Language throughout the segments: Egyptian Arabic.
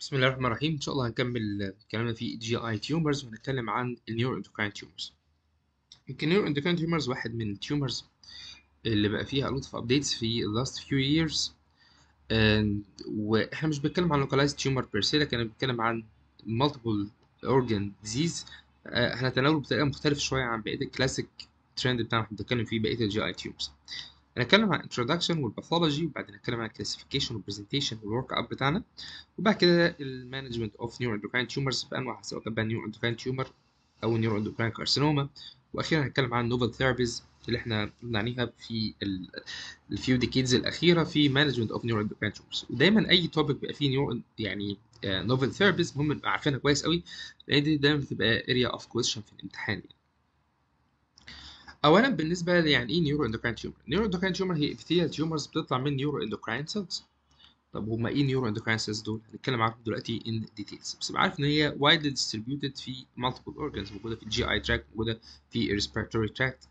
بسم الله الرحمن الرحيم ان شاء الله هنكمل كلامنا في جي اي تيومرز وهنتكلم عن النيورو اندوكراين تيومرز يمكن النيورو اندوكراين تيومرز واحد من التيومرز اللي بقى فيها a lot of updates في the last few years and واحنا مش بنتكلم عن localized tumor per se لكن بنتكلم عن multiple organ disease آه، هنتناوله بطريقه مختلفه شويه عن بقيه الكلاسيك ترند بتاعنا احنا بنتكلم فيه بقيه الجي اي تيومرز هنتكلم عن introduction والباثولوجي وبعدين هنتكلم عن classification والبرزنتيشن والورك اب بتاعنا وبعد كده المانجمنت اوف نيورو اندوكراين تيومرز بانواعها سواء كان بقى نيورو اندوكراين تيومر او نيورو اندوكراين كارسينوما واخيرا هنتكلم عن نوفل ثيرابيز اللي احنا بنعنيها في الفيو ديكيدز الاخيره في مانجمنت اوف نيورو اندوكراين تيومرز ودايما اي توبيك بيبقى فيه نيورو يعني نوفل ثيرابيز مهم نبقى عارفينها كويس قوي لان دي دايما بتبقى اريا اوف كويشن في الامتحان يعني. اولا بالنسبه يعني ايه نيورو اندوكراين تيومر نيورو اندوكراين تيومر هي ابيثيال تيومرز بتطلع من نيورو اندوكراين سيلز طب هما ايه نيورو اندوكراين سيلز دول هنتكلم عنهم دلوقتي ان ديتيلز بس عارف ان هي widely distributed في multiple organs موجوده في الجي اي تراكت موجوده في respiratory tract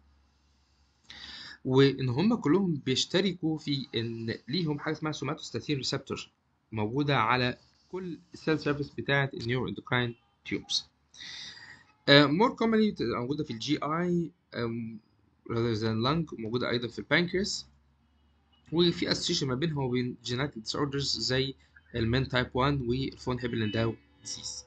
وان هما كلهم بيشتركوا في ان ليهم حاجه اسمها سوماتوستاتين ريسبتور موجوده على كل السيل سيرفيس بتاعه النيورو اندوكراين تيوبس مور كومنلي بتبقى موجوده في الجي اي rather than lung موجوده ايضا في البانكرياس وفي اسوشيشن ما بينها وبين جيناتيك ديس اوردرز زي المين تايب 1 والفون هيبلنداو ديزيز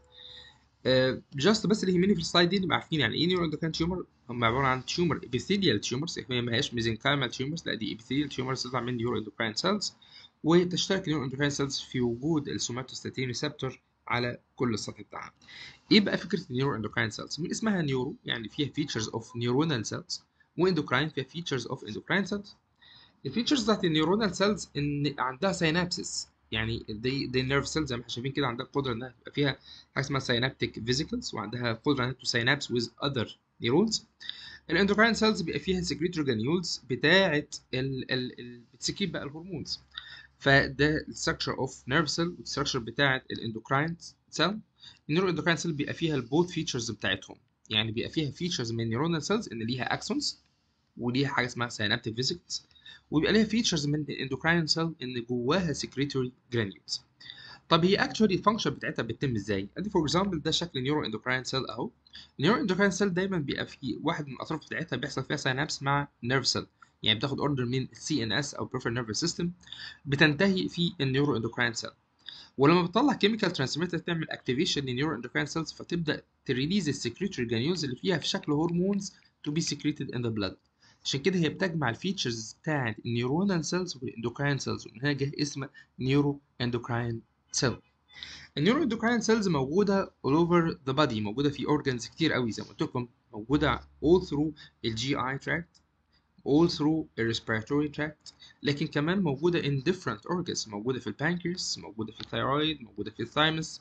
جاست بس اللي يهمني في السلايد دي نبقى عارفين يعني ايه نيورو اندوكراين تيومر هم عباره عن تيومر ابيثيليال تيومرز هي ما هياش ميزنكايمال تيومرز لا دي ابيثيليال تيومرز تطلع من نيورو اندوكراين سيلز وتشترك النيورو اندوكراين سيلز في وجود السوماتوستاتين ريسبتور على كل السطح بتاعها ايه بقى فكره النيورو اندوكراين سيلز من اسمها نيورو يعني فيها فيتشرز اوف نيورونال سيلز واندوكراين فيها فيتشرز اوف اندوكراين سيلز الفيتشرز بتاعت النيورونال سيلز ان عندها سينابسس يعني دي دي نيرف سيلز زي ما احنا شايفين كده عندها قدره انها يبقى فيها حاجه اسمها سينابتيك فيزيكلز وعندها قدره انها تو سينابس ويز اذر نيورونز الاندوكراين سيلز بيبقى فيها سكريتوري جانيولز بتاعه ال ال ال بتسكريت بقى الهرمونز فده الستراكشر اوف نيرف سيل والستراكشر بتاعه الاندوكراين سيل النيورو اندوكراين سيل بيبقى فيها البوث فيتشرز بتاعتهم يعني بيبقى فيها فيتشرز من النيورونال سيلز ان ليها اكسونز وليها حاجه اسمها سينابتيك فيزيكلز ويبقى ليها فيتشرز من الاندوكراين سيل ان جواها سكريتوري جرانيولز طب هي اكشولي الفانكشن بتاعتها بتتم ازاي ادي فور اكزامبل ده شكل نيورو اندوكراين سيل اهو النيورو اندوكراين سيل دايما بيبقى في واحد من الاطراف بتاعتها بيحصل فيها سينابس مع نيرف سيل يعني بتاخد اوردر من السي ان اس او بريفر نيرفس سيستم بتنتهي في النيورو اندوكراين سيل ولما بتطلع كيميكال ترانسميتر تعمل اكتيفيشن للنيورو اندوكراين سيلز فتبدا تريليز السكريتوري جرانيولز اللي فيها في شكل هرمونز تو بي secreted in the blood عشان كده هي بتجمع الفيتشرز بتاعت النيورونال سيلز والاندوكراين سيلز ومن هنا جه اسم نيورو اندوكراين سيل النيورو اندوكراين سيلز موجوده all over the body موجوده في organs كتير قوي زي ما قلت لكم موجوده all through الجي اي tract all through the respiratory tract لكن كمان موجوده in different organs موجوده في البانكرياس موجوده في الثايرويد موجوده في الثايمس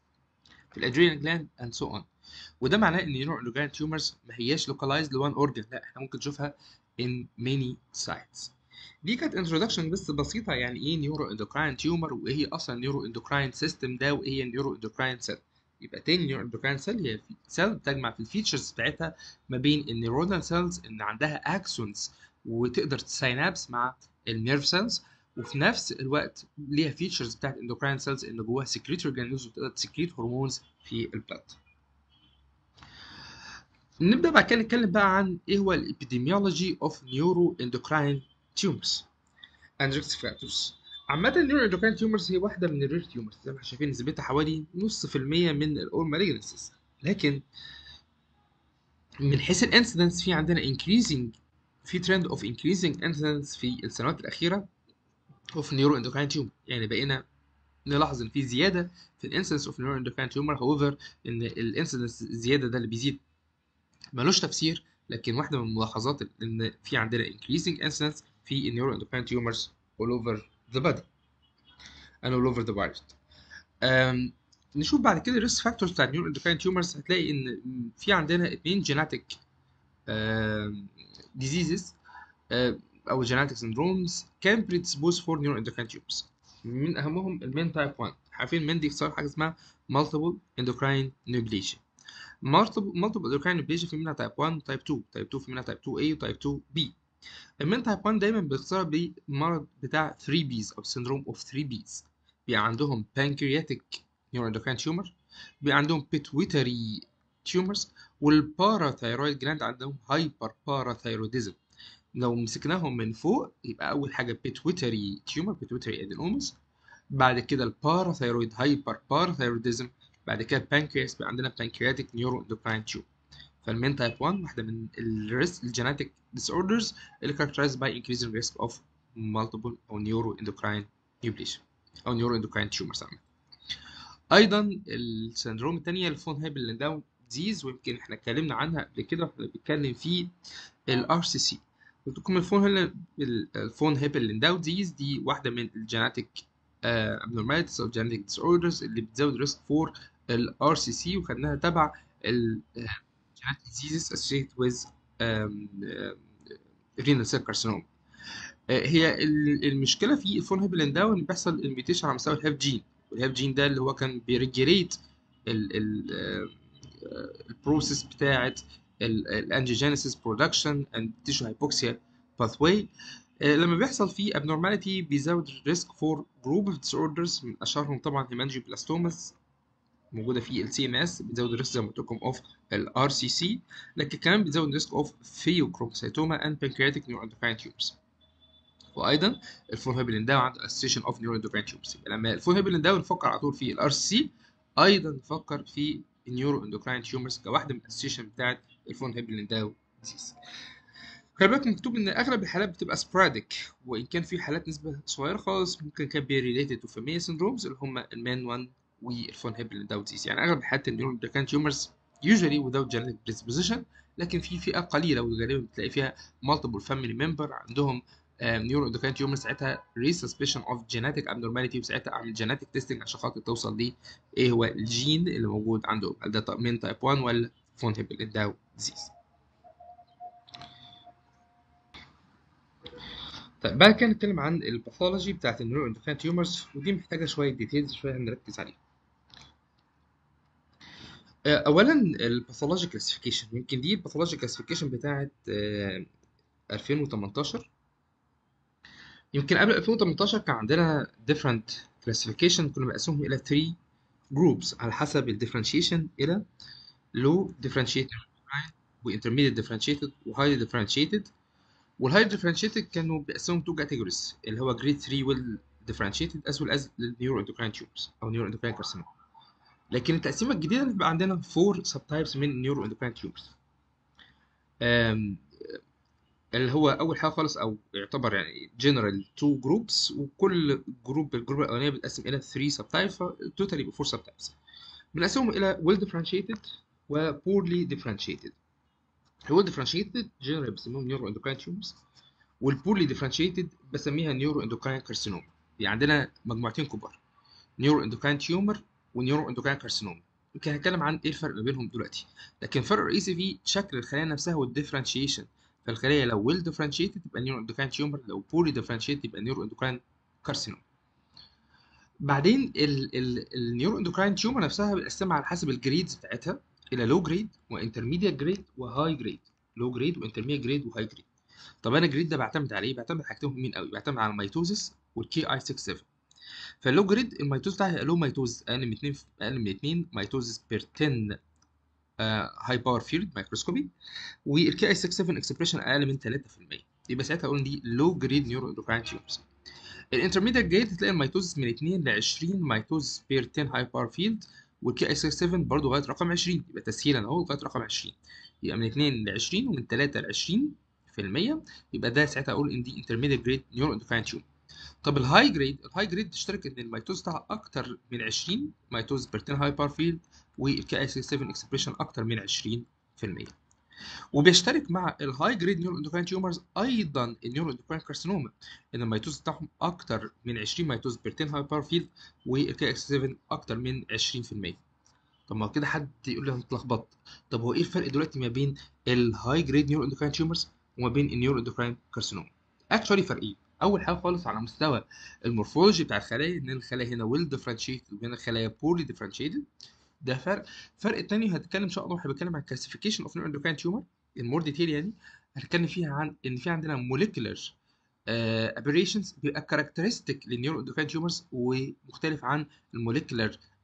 في الادرينال جلاند and so on وده معناه ان النيورو اندوكراين تيومرز ما هياش لوكالايزد لوان اورجن لا احنا ممكن نشوفها in many sites دي كانت انترودكشن بس بسيطه يعني ايه نيورو اندوكراين تيومر وايه هي اصلا نيورو اندوكراين سيستم ده وايه هي نيورو اندوكراين سيل يبقى تاني نيورو اندوكراين سيل هي سيل بتجمع في الفيتشرز بتاعتها ما بين النيورونال سيلز ان عندها اكسونز وتقدر تساينابس مع النيرف سيلز وفي نفس الوقت ليها فيتشرز بتاعت اندوكراين سيلز ان جواها سكريتوري جرانيولز وتقدر تسكريت هرمونز في البلد نبدا بعد كده نتكلم بقى عن ايه هو الابيديميولوجي اوف نيورو اندوكراين تيومرز اند ريسك فاكتورز عامة النيورو اندوكراين تيومرز هي واحدة من الرير تيومرز زي ما احنا شايفين نسبتها حوالي نص في المية من الاول مالجنسيز لكن من حيث الانسيدنس في عندنا increasing في ترند اوف increasing incidence في السنوات الأخيرة اوف نيورو اندوكراين تيومر يعني بقينا نلاحظ ان في زيادة في الانسيدنس اوف نيورو اندوكراين تيومر however ان الانسيدنس الزيادة ده اللي بيزيد ملوش تفسير لكن واحدة من الملاحظات ان في عندنا increasing incidence في النيورو اندوكراين tumors all over the body and all over the world. Um, نشوف بعد كده الريسك فاكتورز بتاع النيورو اندوكراين تيومرز هتلاقي ان في عندنا اتنين جيناتيك ديزيزز او جيناتيك سندرومز كان بريدسبوز فور نيورو اندوكراين تيومرز من اهمهم المين تايب 1 عارفين المين دي اختصار حاجه اسمها multiple endocrine neoplasia multiple multiple endocrine neoplasia في منها تايب 1 وتايب 2 تايب 2 في منها تايب 2A وتايب 2B المين تايب 1 دايما بيختصر بالمرض بتاع 3 بيز او syndrome of 3 بيز بيبقى عندهم pancreatic neuroendocrine tumor بيبقى عندهم pituitary tumors والباراثايرويد جلاند عندهم هايبر باراثايروديزم لو مسكناهم من فوق يبقى اول حاجه pituitary tumor pituitary adenomas بعد كده الباراثايرويد هايبر باراثايروديزم بعد كده البانكرياس بقى عندنا pancreatic neuroendocrine tumor فالمين تايب 1 واحده من الريسك الجينيتك disorders اللي characterized by increasing risk of multiple او neuroendocrine neoplasia او neuroendocrine tumors عامة. ايضا السندروم الثانيه الفون هيبل لنداون ديزيز ويمكن احنا اتكلمنا عنها قبل كده واحنا بنتكلم في الار سي سي قلت لكم الفون الفون هيبل لنداون ديزيز دي واحده من الجينيتك abnormalities او genetic disorders اللي بتزود ريسك فور الار سي سي وخدناها تبع ال genetic diseases associated with um, uh, renal cell carcinoma هي المشكله في الفون هيبل داون ان بيحصل الميوتيشن على مستوى الهاف جين والهاف جين ده اللي هو كان بيريجريت البروسيس بتاعه الانجيجينيسيس برودكشن اند تيشو هايبوكسيا باثواي لما بيحصل فيه abnormality بيزود الريسك فور جروب اوف disorders من اشهرهم طبعا هيمانجيوبلاستوماس موجوده في السي ام اس بتزود الريسك زي ما قلت لكم اوف الار سي سي لكن كمان بتزود الريسك اوف فيوكروموسيتوما اند بانكرياتيك نيوروندوكراين تيوبس وايضا الفون هيبلين داون عنده اسوشيشن اوف نيوروندوكراين تيوبس لما الفون هيبلين داون نفكر على طول في الار سي سي ايضا نفكر في النيورو اندوكراين تيومرز كواحده من الاسوشيشن بتاعت الفون هيبلين داون ديزيز خلي بالك مكتوب ان اغلب الحالات بتبقى سبراديك وان كان في حالات نسبه صغيره خالص ممكن كان بي ريليتد تو فاميليا سندرومز اللي هم المان 1 والفون هيبلين داون ديزيز يعني اغلب حالات النيورو اندوكراين تيومرز usually without genetic predisposition لكن في فئه قليله وغالبا بتلاقي فيها multiple family member عندهم نيورو اندوكراين تيومر ساعتها ريسسبشن اوف جينيتك ابنورماليتي وساعتها اعمل جينيتك تيستنج عشان خاطر توصل ليه ايه هو الجين اللي موجود عنده هل ده من تايب 1 ولا فون هيبل داو ديزيز طيب بعد كده نتكلم عن الباثولوجي بتاعت النيورو اندوكراين تيومرز ودي محتاجه شويه ديتيلز شويه نركز عليها اولا الباثولوجي كلاسيفيكيشن يمكن دي الباثولوجي كلاسيفيكيشن بتاعت 2018 يمكن قبل 2018 كان عندنا different classification كنا بنقسمهم إلى 3 groups على حسب ال differentiation إلى low differentiated و intermediate differentiated و high differentiated وال high differentiated كانوا بيقسمهم two categories اللي هو grade 3 وال differentiated as well as neuroendocrine tumors أو neuroendocrine carcinoma لكن التقسيمة الجديدة اللي بقى عندنا 4 subtypes من neuroendocrine tumors اللي هو اول حاجه خالص او يعتبر يعني جنرال تو جروبس وكل جروب الجروب الاولانيه بتقسم الى 3 سب تايبس فتوتال يبقى 4 سب تايبس بنقسمهم الى ويل ديفرنشيتد وبورلي ديفرنشيتد الويل ديفرنشيتد جنرال بيسموهم نيورو اندوكراين تيومرز والبورلي ديفرنشيتد بسميها نيورو اندوكراين كارسينوما يعني عندنا مجموعتين كبار نيورو اندوكراين تيومر ونيورو اندوكراين كارسينوما يمكن هتكلم عن ايه الفرق ما بينهم دلوقتي لكن الفرق الرئيسي في شكل الخلايا نفسها والديفرنشيشن فالخليه لو ويل ديفرنشيتد يبقى نيورو اندوكراين تيومر لو بوري ديفرنشيتد يبقى نيورو اندوكراين كارسينوم بعدين النيورو اندوكراين تيومر نفسها بنقسمها على حسب الجريدز بتاعتها الى لو جريد وانترميديت جريد وهاي جريد لو جريد وانترميديت جريد وهاي جريد طب انا الجريد ده بعتمد على ايه بعتمد حاجتين مهمين قوي بعتمد على الميتوزس والكي اي 67 فاللو جريد الميتوز بتاعي لو ميتوز اقل من 2 اقل من 2 ميتوزس بير 10 هاي باور فيلد مايكروسكوبي والكي اي 67 اكسبريشن اقل من 3% يبقى ساعتها اقول دي لو جريد نيورو اندوكراين تيومرز الانترميديت جريد هتلاقي الميتوزس من 2 ل 20 ميتوزس بير 10 هاي باور فيلد والكي اي 67 برضه لغايه رقم 20 يبقى تسهيلا اهو لغايه رقم 20 يبقى من 2 ل 20 ومن 3 ل 20 في المية يبقى ده ساعتها اقول ان دي انترميديت جريد نيورو اندوكراين تيومر طب الهاي جريد الهاي جريد تشترك ان الميتوز بتاعها اكتر من 20 ميتوز بير 10 هاي باور فيلد والكي اي 67 اكسبريشن اكتر من 20% وبيشترك مع الهاي جريد نيورو اندوكراين تيومرز ايضا النيورو اندوكراين كارسينوما ان الميتوز بتاعهم اكتر من 20 ميتوز بير 10 هاي باور فيلد والكي اي 67 اكتر من 20% طب ما كده حد يقول لي انا اتلخبطت طب هو ايه الفرق دلوقتي ما بين الهاي جريد نيورو اندوكراين تيومرز وما بين النيورو اندوكراين كارسينوما اكشولي فرقين اول حاجه خالص على مستوى المورفولوجي بتاع الخلايا ان الخلايا هنا ويل ديفرنشيتد وهنا الخلايا بورلي ديفرنشيتد ده فرق الفرق الثاني هتكلم ان شاء الله واحنا بنتكلم عن كلاسيفيكيشن اوف نيوروندوكراين تيومر المور ديتيل يعني هنتكلم فيها عن ان في عندنا موليكولر ابريشنز بيبقى كاركترستيك للنيوروندوكراين تيومرز ومختلف عن الموليكولر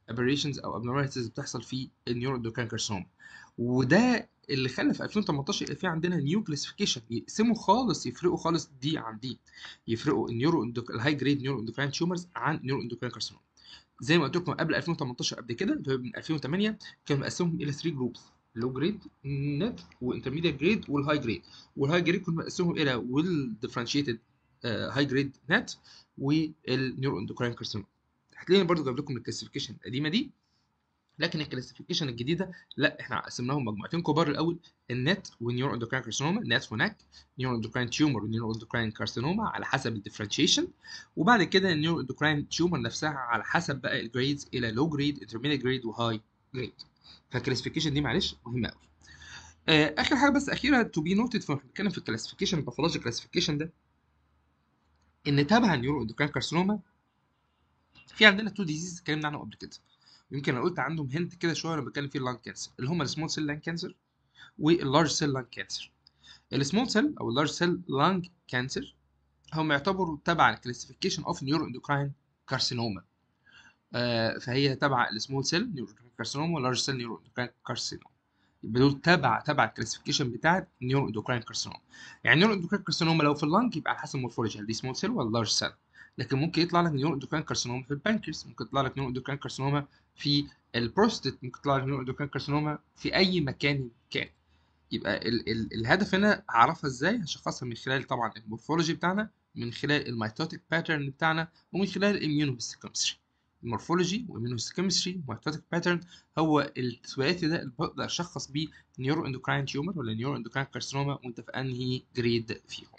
aberrations او abnormalities بتحصل في النيورو اندوكراين كارسينوما وده اللي خلى في 2018 يبقى في عندنا نيو كلاسيفيكيشن يقسموا خالص يفرقوا خالص دي عن دي يفرقوا النيورو الهاي جريد نيورو اندوكراين تيومرز عن نيورو اندوكراين كارسينوما زي ما قلت لكم قبل 2018 قبل كده اللي هو من 2008 كانوا مقسمهم الى 3 جروبس لو جريد نت وانترميديت جريد والهاي جريد والهاي جريد كنا مقسمهم الى ويل ديفرنشيتد هاي جريد نت والنيورو اندوكراين كارسينوما هتلاقيني برضو جايب لكم الكلاسيفيكيشن القديمه دي لكن الكلاسيفيكيشن الجديده لا احنا قسمناهم مجموعتين كبار الاول النت والنيورو اندوكراين كارسينوما نت وناك نيورو اندوكراين تيومر ونيورو اندوكراين كارسينوما على حسب الديفرنشيشن وبعد كده النيورو اندوكراين تيومر نفسها على حسب بقى الجريدز الى لو جريد انترميديت جريد وهاي جريد فالكلاسيفيكيشن دي معلش مهمه قوي آه اخر حاجه بس اخيره تو بي نوتد فبنتكلم في الكلاسيفيكيشن الباثولوجي كلاسيفيكيشن ده ان تبع النيورو اندوكراين كارسينوما في عندنا تو ديزيز اتكلمنا عنهم قبل كده يمكن انا قلت عندهم هنت كده شويه لما بتكلم فيه اللانج كانسر اللي هم السمول سيل لانج كانسر واللارج سيل لانج كانسر السمول سيل او اللارج سيل لانج كانسر هم يعتبروا تبع الكلاسيفيكيشن اوف نيورو اندوكراين كارسينوما آه فهي تبع السمول سيل نيورو كارسينوما واللارج سيل نيورو اندوكراين كارسينوما يبقى دول تبع تبع الكلاسيفيكيشن بتاعت نيورو اندوكراين كارسينوما يعني نيورو اندوكراين كارسينوما لو في اللانج يبقى على حسب المورفولوجي هل دي سمول سيل ولا لارج سيل لكن ممكن يطلع لك نيورو اندوكراين كارسينوما في البانكرياس ممكن يطلع لك نيورو اندوكراين كارسينوما في البروستات ممكن يطلع لك نيورو اندوكراين كارسينوما في اي مكان كان يبقى ال ال الهدف هنا هعرفها ازاي هشخصها من خلال طبعا المورفولوجي بتاعنا من خلال الميتوتيك باترن بتاعنا ومن خلال الاميونوهيستوكيمستري المورفولوجي والاميونوهيستوكيمستري والميتوتيك باترن هو الثلاثي ده اللي بقدر اشخص بيه نيورو اندوكراين تيومر ولا نيورو اندوكراين كارسينوما وانت في انهي جريد فيهم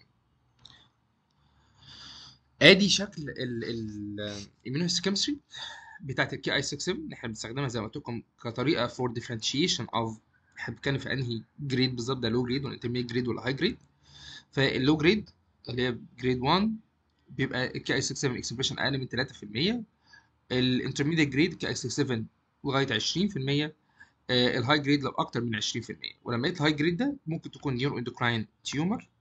ادي شكل الاميونوهيستوكيمستري بتاعت الكي اي 6 7 احنا بنستخدمها زي ما قلت لكم كطريقه فور ديفرنشيشن اوف احنا بنتكلم في انهي جريد بالظبط ده لو جريد ولا انترميديت جريد ولا هاي جريد فاللو جريد اللي هي جريد 1 بيبقى الكي اي 6 7 اكسبريشن اقل من 3% الانترميديت جريد كي اي 6 7 لغايه 20% الهاي جريد لو اكتر من 20% ولما يطلع الهاي جريد ده ممكن تكون نيورو اندوكراين تيومر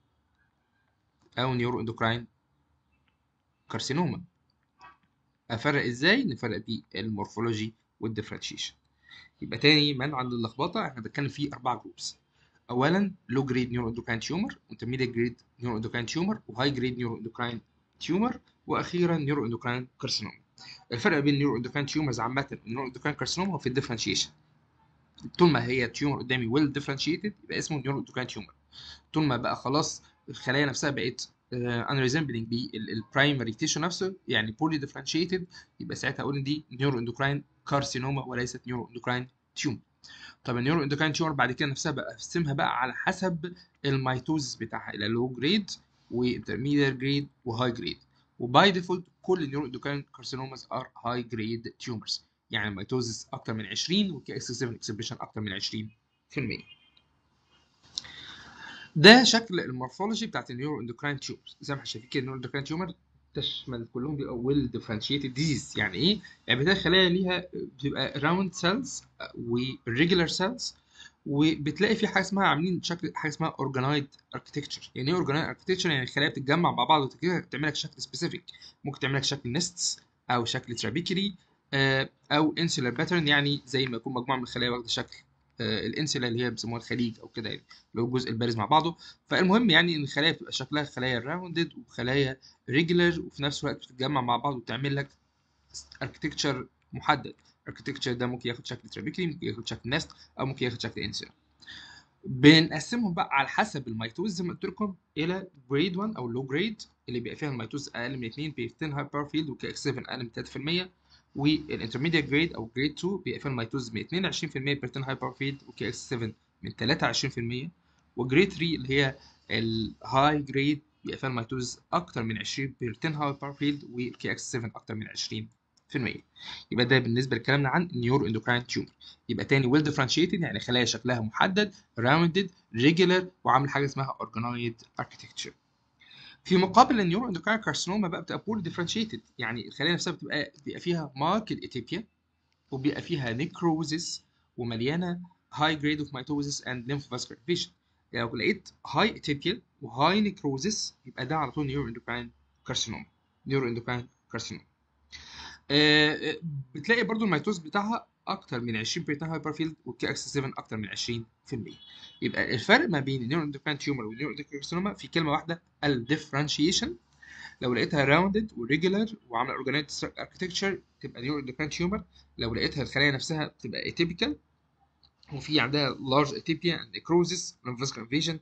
او نيورو اندوكراين كارسينوما افرق ازاي نفرق دي المورفولوجي والديفرنشيشن يبقى تاني منعا للخبطه احنا بنتكلم في اربع جروبس اولا لو جريد نيورو اندوكراين تيومر انترميديت جريد نيورو اندوكراين تيومر وهاي جريد نيورو اندوكراين تيومر واخيرا نيورو اندوكراين كارسينوما الفرق بين النيورو اندوكراين تيومرز عامه والنيورو اندوكراين كارسينوما هو في الديفرنشيشن طول ما هي تيومر قدامي ويل ديفرنشيتد يبقى اسمه نيورو اندوكراين تيومر طول ما بقى خلاص الخلايا نفسها بقت ان ريزمبلينج بالبرايمري تيشو نفسه يعني بولي ديفرنشيتد يبقى ساعتها اقول ان دي نيورو اندوكراين كارسينوما وليست نيورو اندوكراين تيومر طب النيورو اندوكراين تيومر بعد كده نفسها بقى اقسمها بقى على حسب الميتوزس بتاعها الى لو جريد وانترميديت جريد وهاي جريد وباي ديفولت كل النيورو اندوكراين كارسينوماز ار هاي جريد تيومرز يعني الميتوزس اكتر من 20 والكي اكس 7 اكسبريشن اكتر من 20% ده شكل المورفولوجي بتاعت النيورو اندوكراين تيومرز زي ما احنا شايفين كده النيورو اندوكراين تيومر تشمل كلهم بيبقى ويل ديفرنشيتد ديزيز يعني ايه؟ يعني بتلاقي خلايا ليها بتبقى راوند سيلز وريجولار سيلز وبتلاقي في حاجه اسمها عاملين شكل حاجه اسمها اورجانايد اركتكتشر يعني ايه اورجانايد اركتكتشر يعني الخلايا بتتجمع مع بعض وتعمل لك شكل سبيسيفيك ممكن تعمل لك شكل نستس او شكل ترابيكري او انسولار باترن يعني زي ما يكون مجموعه من الخلايا واخده شكل الانسولا اللي هي بيسموها الخليج او كده يعني اللي هو الجزء البارز مع بعضه فالمهم يعني ان الخلايا بتبقى شكلها خلايا راوندد وخلايا ريجولار وفي نفس الوقت بتتجمع مع بعض وتعمل لك اركتكتشر محدد الاركتكتشر ده ممكن ياخد شكل ترابيكلي ممكن ياخد شكل نست او ممكن ياخد شكل انسولا بنقسمهم بقى على حسب الميتوز زي ما قلت لكم الى جريد 1 او لو جريد اللي بيبقى فيها الميتوز اقل من 2 ب 10 هاي باور فيلد وكي اكس 7 اقل من 3% والانترميديت جريد او جريد 2 بيبقى فيها الميتوز من 22% بيرتين هاي باور فيلد وكي اكس 7 من 23% وجريد 3 اللي هي الهاي جريد بيبقى فيها الميتوز اكتر من 20 بيرتين هاي باور فيلد وكي اكس 7 اكتر من 20% يبقى ده بالنسبه لكلامنا عن نيورو اندوكراين تيومر يبقى تاني ويل ديفرنشيتد يعني خلايا شكلها محدد راوندد ريجولار وعامل حاجه اسمها اورجانويد اركتكتشر في مقابل النيورو اندوكراين كارسينوما بقى بتبقى بول ديفرنشيتد يعني الخلايا نفسها بتبقى بيبقى فيها ماركت اتيبيا وبيبقى فيها نيكروزس ومليانه هاي جريد اوف ميتوزس اند ليمفوفاسكولار فيشن يعني لو لقيت هاي اتيبيا وهاي نيكروزس يبقى ده على طول نيورو اندوكراين كارسينوما نيورو اندوكراين كارسينوما آه، آه، بتلاقي برضو الميتوز بتاعها اكتر من 20 بيرتان هايبر فيلد والكي اكس 7 اكتر من 20% يبقى الفرق ما بين النيورو اندوكراين تيومر والنيورو اندوكراين كارسينوما في كلمه واحده الديفرنشيشن لو لقيتها راوندد وريجولار وعامله اورجانيت اركتكتشر تبقى نيورو اندوكراين تيومر لو لقيتها الخلايا نفسها تبقى اتيبيكال وفي عندها لارج اتيبيا اند نيكروزيس لمفاسكولار انفيجن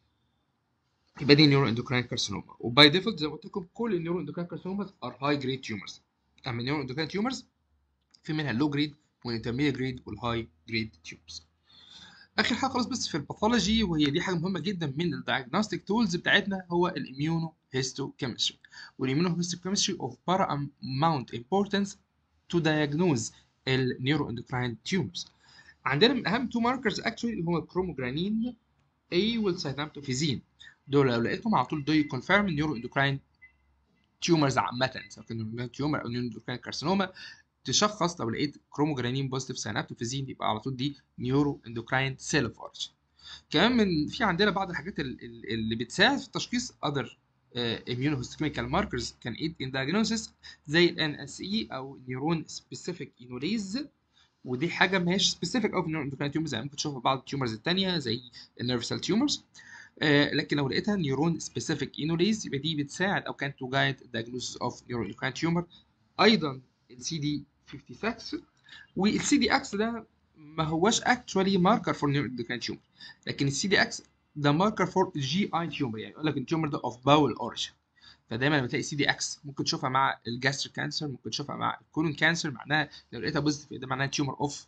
يبقى دي نيورو اندوكراين كارسينوما وباي ديفولت زي ما قلت لكم كل النيورو اندوكراين كارسينوماز ار هاي جريد تيومرز اما النيورو اندوكراين تيومرز في منها اللو جريد والانترميديت جريد والهاي جريد تيومرز اخر حاجه خلاص بس في الباثولوجي وهي دي حاجه مهمه جدا من الدايجنوستيك تولز بتاعتنا هو الاميونو هيستوكيمستري والاميونو هيستوكيمستري اوف paramount importance to diagnose النيورو اندوكراين تيومرز عندنا من اهم تو ماركرز اكشولي هو الكروموجرانين A والساينابتوفيزين دول لو لقيتهم على طول دول يكونفيرم النيورو اندوكراين تيومرز عامة سواء كان تيومر او نيورو اندوكراين كارسينوما تشخص لو لقيت كروموجرانين بوزيتيف ساينابتوفيزين يبقى على طول دي نيورو اندوكراين سيل اوف اوريجن كمان من في عندنا بعض الحاجات ال- ال- اللي بتساعد في تشخيص other immunohistochemical markers can aid in diagnosis زي ال NSE او نيورون سبيسيفيك انوليز ودي حاجه ما هيش سبيسيفيك قوي في النيورون اندوكراين تيومرز يعني ممكن تشوفها في بعض التيومرز الثانيه زي النيرف سيل تيومرز لكن لو لقيتها نيورون سبيسيفيك انوليز يبقى دي بتساعد او كانت تو جايد diagnosis اوف نيورون اندوكراين تيومر ايضا السي دي 56 والسي دي اكس ده ما هوش اكشوالي ماركر فور نيورون اندوكراين تيومر لكن السي دي اكس ده ماركر فور جي اي تيومر يعني يقول لك التيومر ده اوف باول اوريجن فدايما لما تلاقي سي دي اكس ممكن تشوفها مع الجاستريك كانسر ممكن تشوفها مع الكولون كانسر معناها لو لقيتها بوزيتيف ده معناها تيومر اوف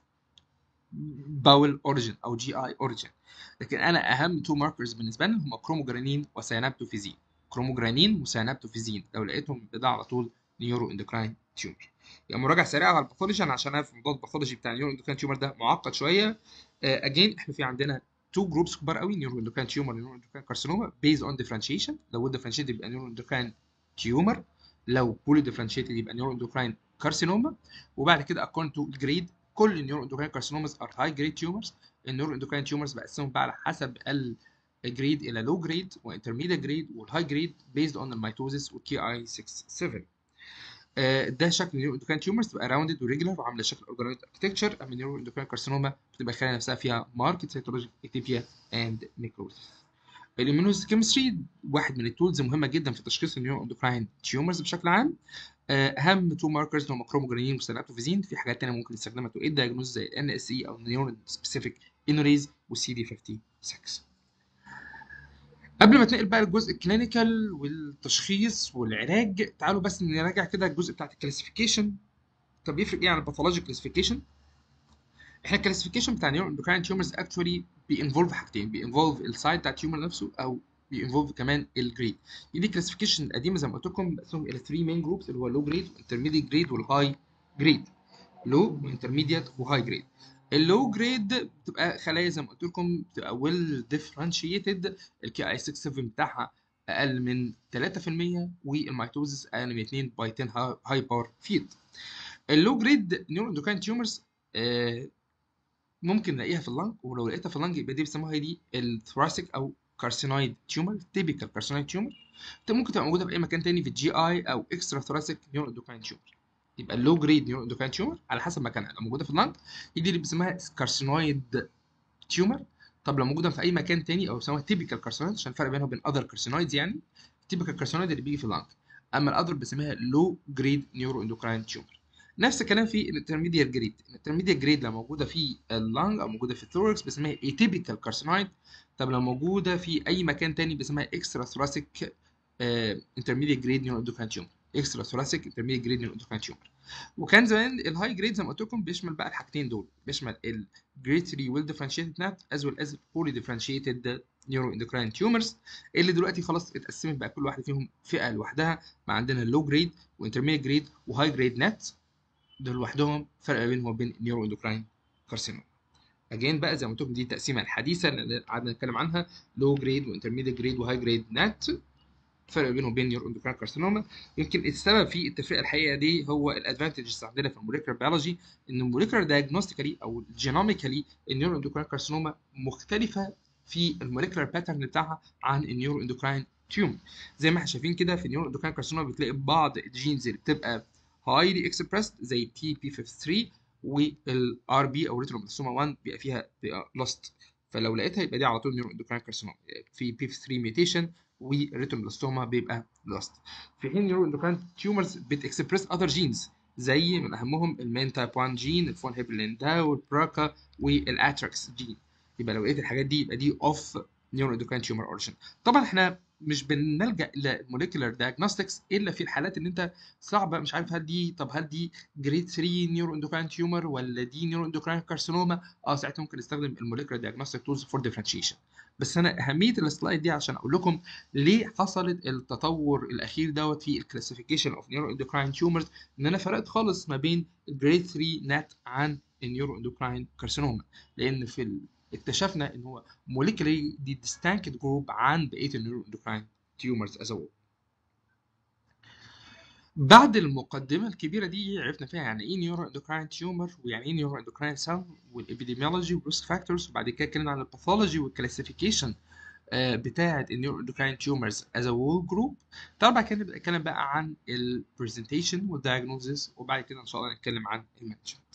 باول اوريجن او جي اي اوريجن لكن انا اهم تو ماركرز بالنسبه لنا هم كروموجرانين وسيانابتوفيزين كروموجرانين وسيانابتوفيزين لو لقيتهم ده على طول نيورو اندوكراين تيومر يعني مراجعه سريعه على الباثولوجي أنا عشان انا في موضوع الباثولوجي بتاع النيورو اندوكراين تيومر ده معقد شويه اجين احنا في عندنا تو جروبس كبار قوي نيورو اندوكراين تيومر ونيورو اندوكراين كارسينوما بيز اون ديفرنشيشن لو ديفرنشيتد يبقى نيورو اندوكراين تيومر لو بولي ديفرنشيتد يبقى نيورو اندوكراين كارسينوما وبعد كده اكونت تو الجريد كل النيورو اندوكراين كارسينوماز ار هاي جريد تيومرز النيورو اندوكراين تيومرز بقسمهم بقى على حسب الجريد الى لو جريد وانترميديت جريد والهاي جريد بيزد اون الميتوزيس والكي اي 67 آه، ده شكل النيورو اندوكراين تيومرز تبقى راوندد وريجولار وعامله شكل اورجانيك اركتكتشر اما النيورو اندوكراين كارسينوما بتبقى الخلايا نفسها فيها ماركت سيتولوجيك اتيبيا اند نيكروزيس الاميونوهيستوكيمستري واحد من التولز مهمه جدا في تشخيص النيورو اندوكراين تيومرز بشكل عام آه، اهم تو ماركرز هم كروموجرانين وسينابتوفيزين في حاجات تانية ممكن نستخدمها تو ايد دايجنوز زي الان اس اي او نيورون سبيسيفيك انوريز والسي دي 56 قبل ما تنقل بقى للجزء الكلينيكال والتشخيص والعلاج تعالوا بس نراجع كده الجزء بتاعت الكلاسيفيكيشن طب يفرق ايه عن الباثولوجي كلاسيفيكيشن احنا الكلاسيفيكيشن بتاع نيورو اندوكراين تيومرز اكشولي بينفولف حاجتين بينفولف السايد بتاع التيومر نفسه او بينفولف كمان الجريد دي كلاسيفيكيشن القديمه زي ما قلت لكم بقسمهم الى 3 مين جروبس اللي هو اللو جريد والانترميديت جريد والهاي جريد لو وانترميديت وهاي جريد اللو جريد بتبقى خلايا زي ما قلت لكم بتبقى ويل ديفرنشيتد الكي اي 67 بتاعها اقل من 3% والميتوزس اقل من 2 باي 10 هاي باور فيلد اللو جريد نيورو اندوكراين تيومرز ممكن نلاقيها في اللنج ولو لقيتها في اللنج يبقى دي بيسموها هي دي الثوراسيك او كارسينويد تيومر تيبيكال كارسينويد تيومر ممكن تبقى موجوده في اي مكان تاني في الجي اي او اكسترا ثوراسيك نيورو اندوكراين تيومر يبقى اللو جريد نيورو اندوكراين تيومر على حسب مكانها لو موجوده في اللنج هي دي اللي بيسموها كارسينويد تيومر طب لو موجوده في اي مكان تاني او بيسموها تيبيكال كارسينويد عشان الفرق بينها وبين اذر كارسينويدز يعني تيبيكال كارسينويد اللي بيجي في اللنج اما الاذر بنسميها لو جريد نيورو اندوكراين تيومر نفس الكلام في الانترميديت جريد الانترميديت جريد لو موجوده في اللنج او موجوده في الثوركس بنسميها atypical كارسينويد طب لو موجوده في اي مكان تاني بنسميها اكسترا ثوراسيك انترميديت جريد نيورو اندوكراين تيومر اكسترا ثوراسيك انترميديت جريد نيورو اندوكراين تيومر وكان زمان الهاي جريد زي ما قلت لكم بيشمل بقى الحاجتين دول بيشمل الجريد 3 ويل ديفرنشيتد نات از ويل از بولي ديفرنشيتد نيورو اندوكراين تيومرز اللي دلوقتي خلاص اتقسمت بقى كل واحده فيهم فئه لوحدها ما عندنا اللو جريد وانترميديت جريد وهاي جريد نات دول لوحدهم فرق بينهم وبين النيورو اندوكراين كارسينوما اجين بقى زي ما قلت لكم دي التقسيمه الحديثه اللي قعدنا نتكلم عنها لو جريد وانترميديت جريد وهاي جريد نات فرق بينهم وبين نيورو اندوكراين كارسينوما يمكن السبب في التفرقه الحقيقه دي هو الادفانتجز عندنا في الموليكولار بيولوجي ان الموليكولار دايجنوستيكالي او جينوميكالي النيورو اندوكراين كارسينوما مختلفه في الموليكولار باترن بتاعها عن النيورو اندوكراين تيومر زي ما احنا شايفين كده في النيورو اندوكراين كارسينوما بتلاقي بعض الجينز اللي بتبقى highly expressed زي تي بي 53 والار بي او ريتروبلاسوما 1 بيبقى فيها بيبقى lost فلو لقيتها يبقى دي على طول نيورو اندوكراين كارسينوما في بي 3 ميوتيشن والريتروبلاستوما بيبقى lost في حين نيورو اندوكراين تيومرز بتكسبريس اذر جينز زي من اهمهم المين تايب 1 جين الفون هيبليندا والبراكا والاتراكس جين يبقى لو لقيت الحاجات دي يبقى دي اوف نيورو اندوكراين تيومر اوريجن طبعا احنا مش بنلجا لموليكولار دايجنوستكس الا في الحالات ان انت صعبه مش عارف هل دي طب هل دي جريد 3 نيورو اندوكراين تيومر ولا دي نيورو اندوكراين كارسينوما اه ساعتها ممكن نستخدم الموليكولار دايجنوستيك تولز فور ديفرنشيشن بس انا اهميه السلايد دي عشان اقول لكم ليه حصلت التطور الاخير دوت في الكلاسيفيكيشن اوف نيورو اندوكراين تيومرز ان انا فرقت خالص ما بين الجريد 3 نات عن النيورو اندوكراين كارسينوما لان في ال... اكتشفنا ان هو molecularly دي distinct جروب عن بقيه النيورو اندوكراين تيومرز از بعد المقدمة الكبيرة دي عرفنا فيها يعني ايه نيورو اندوكراين تيومر ويعني ايه نيورو اندوكراين سيل والابيديميولوجي والريسك فاكتورز وبعد كده اتكلمنا عن الباثولوجي والكلاسيفيكيشن بتاعة النيورو اندوكراين تيومرز از ا وول جروب طبعا بعد كده نبقى نتكلم بقى عن البرزنتيشن والدايجنوزز وبعد كده ان شاء الله نتكلم عن المانجمنت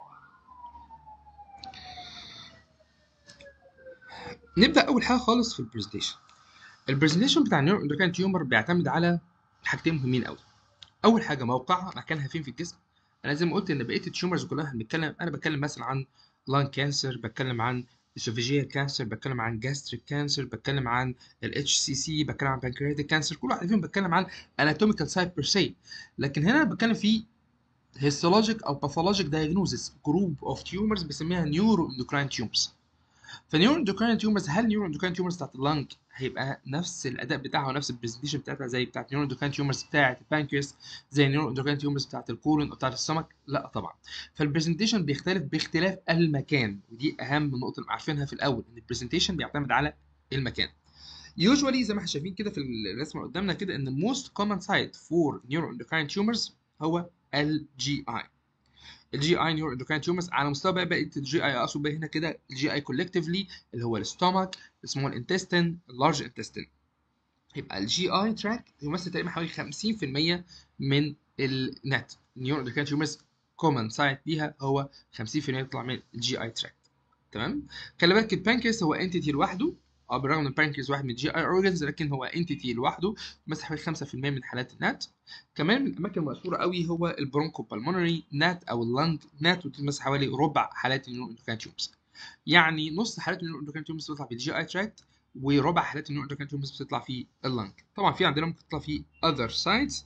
نبدا اول حاجه خالص في البرزنتيشن البرزنتيشن بتاع النيورو اندوكراين تيومر بيعتمد على حاجتين مهمين قوي اول حاجه موقعها مكانها فين في الجسم انا زي ما قلت ان بقيه التيومرز كلها بنتكلم انا بتكلم مثلا عن لان كانسر بتكلم عن اسوفيجيال كانسر بتكلم عن جاستريك كانسر بتكلم عن الاتش سي سي بتكلم عن بانكرياتيك كانسر كل واحد فيهم بتكلم عن اناتوميكال سايت بير سي لكن هنا بتكلم في هيستولوجيك او باثولوجيك دايجنوزس جروب اوف تيومرز بنسميها نيورو اندوكراين تيومرز فنيورو اندوكراين تيومرز هل نيورو اندوكراين تيومرز بتاعت اللنج هيبقى نفس الاداء بتاعها ونفس البرزنتيشن بتاعتها زي بتاعت نيورو اندوكراين تيومرز بتاعت البانكرياس زي نيورو اندوكراين تيومرز بتاعت الكولون او بتاعت السمك لا طبعا فالبرزنتيشن بيختلف باختلاف المكان ودي اهم نقطه عارفينها في الاول ان البرزنتيشن بيعتمد على المكان يوجوالي زي ما احنا شايفين كده في الرسمه قدامنا كده ان الموست كومن سايت فور نيورو اندوكراين تيومرز هو الجي اي الجي اي نيورو اندوكراين تيومرز على مستوى بقى بقيه الجي اي اقصد بقى هنا كده الجي اي كولكتيفلي اللي هو الستومك السمول انتستين اللارج انتستين يبقى الجي اي تراك يمثل تقريبا حوالي 50% من النت نيورو اندوكراين تيومرز كومن سايت ليها هو 50% يطلع من الجي اي تراك تمام خلي بالك البانكرياس هو انتيتي لوحده اه بالرغم ان البانكرياس واحد من الجي اي اورجنز لكن هو انتيتي لوحده بيمثل حوالي 5% من حالات النات كمان من الاماكن المشهوره قوي هو البرونكو بالمونري نات او اللنج نات وتمثل حوالي ربع حالات النيورو اندوكراين تيومرز يعني نص حالات النيورو اندوكراين تيومرز بتطلع في الجي اي تراكت وربع حالات النيورو اندوكراين تيومرز بتطلع في اللنج طبعا في عندنا ممكن تطلع في اذر سايتس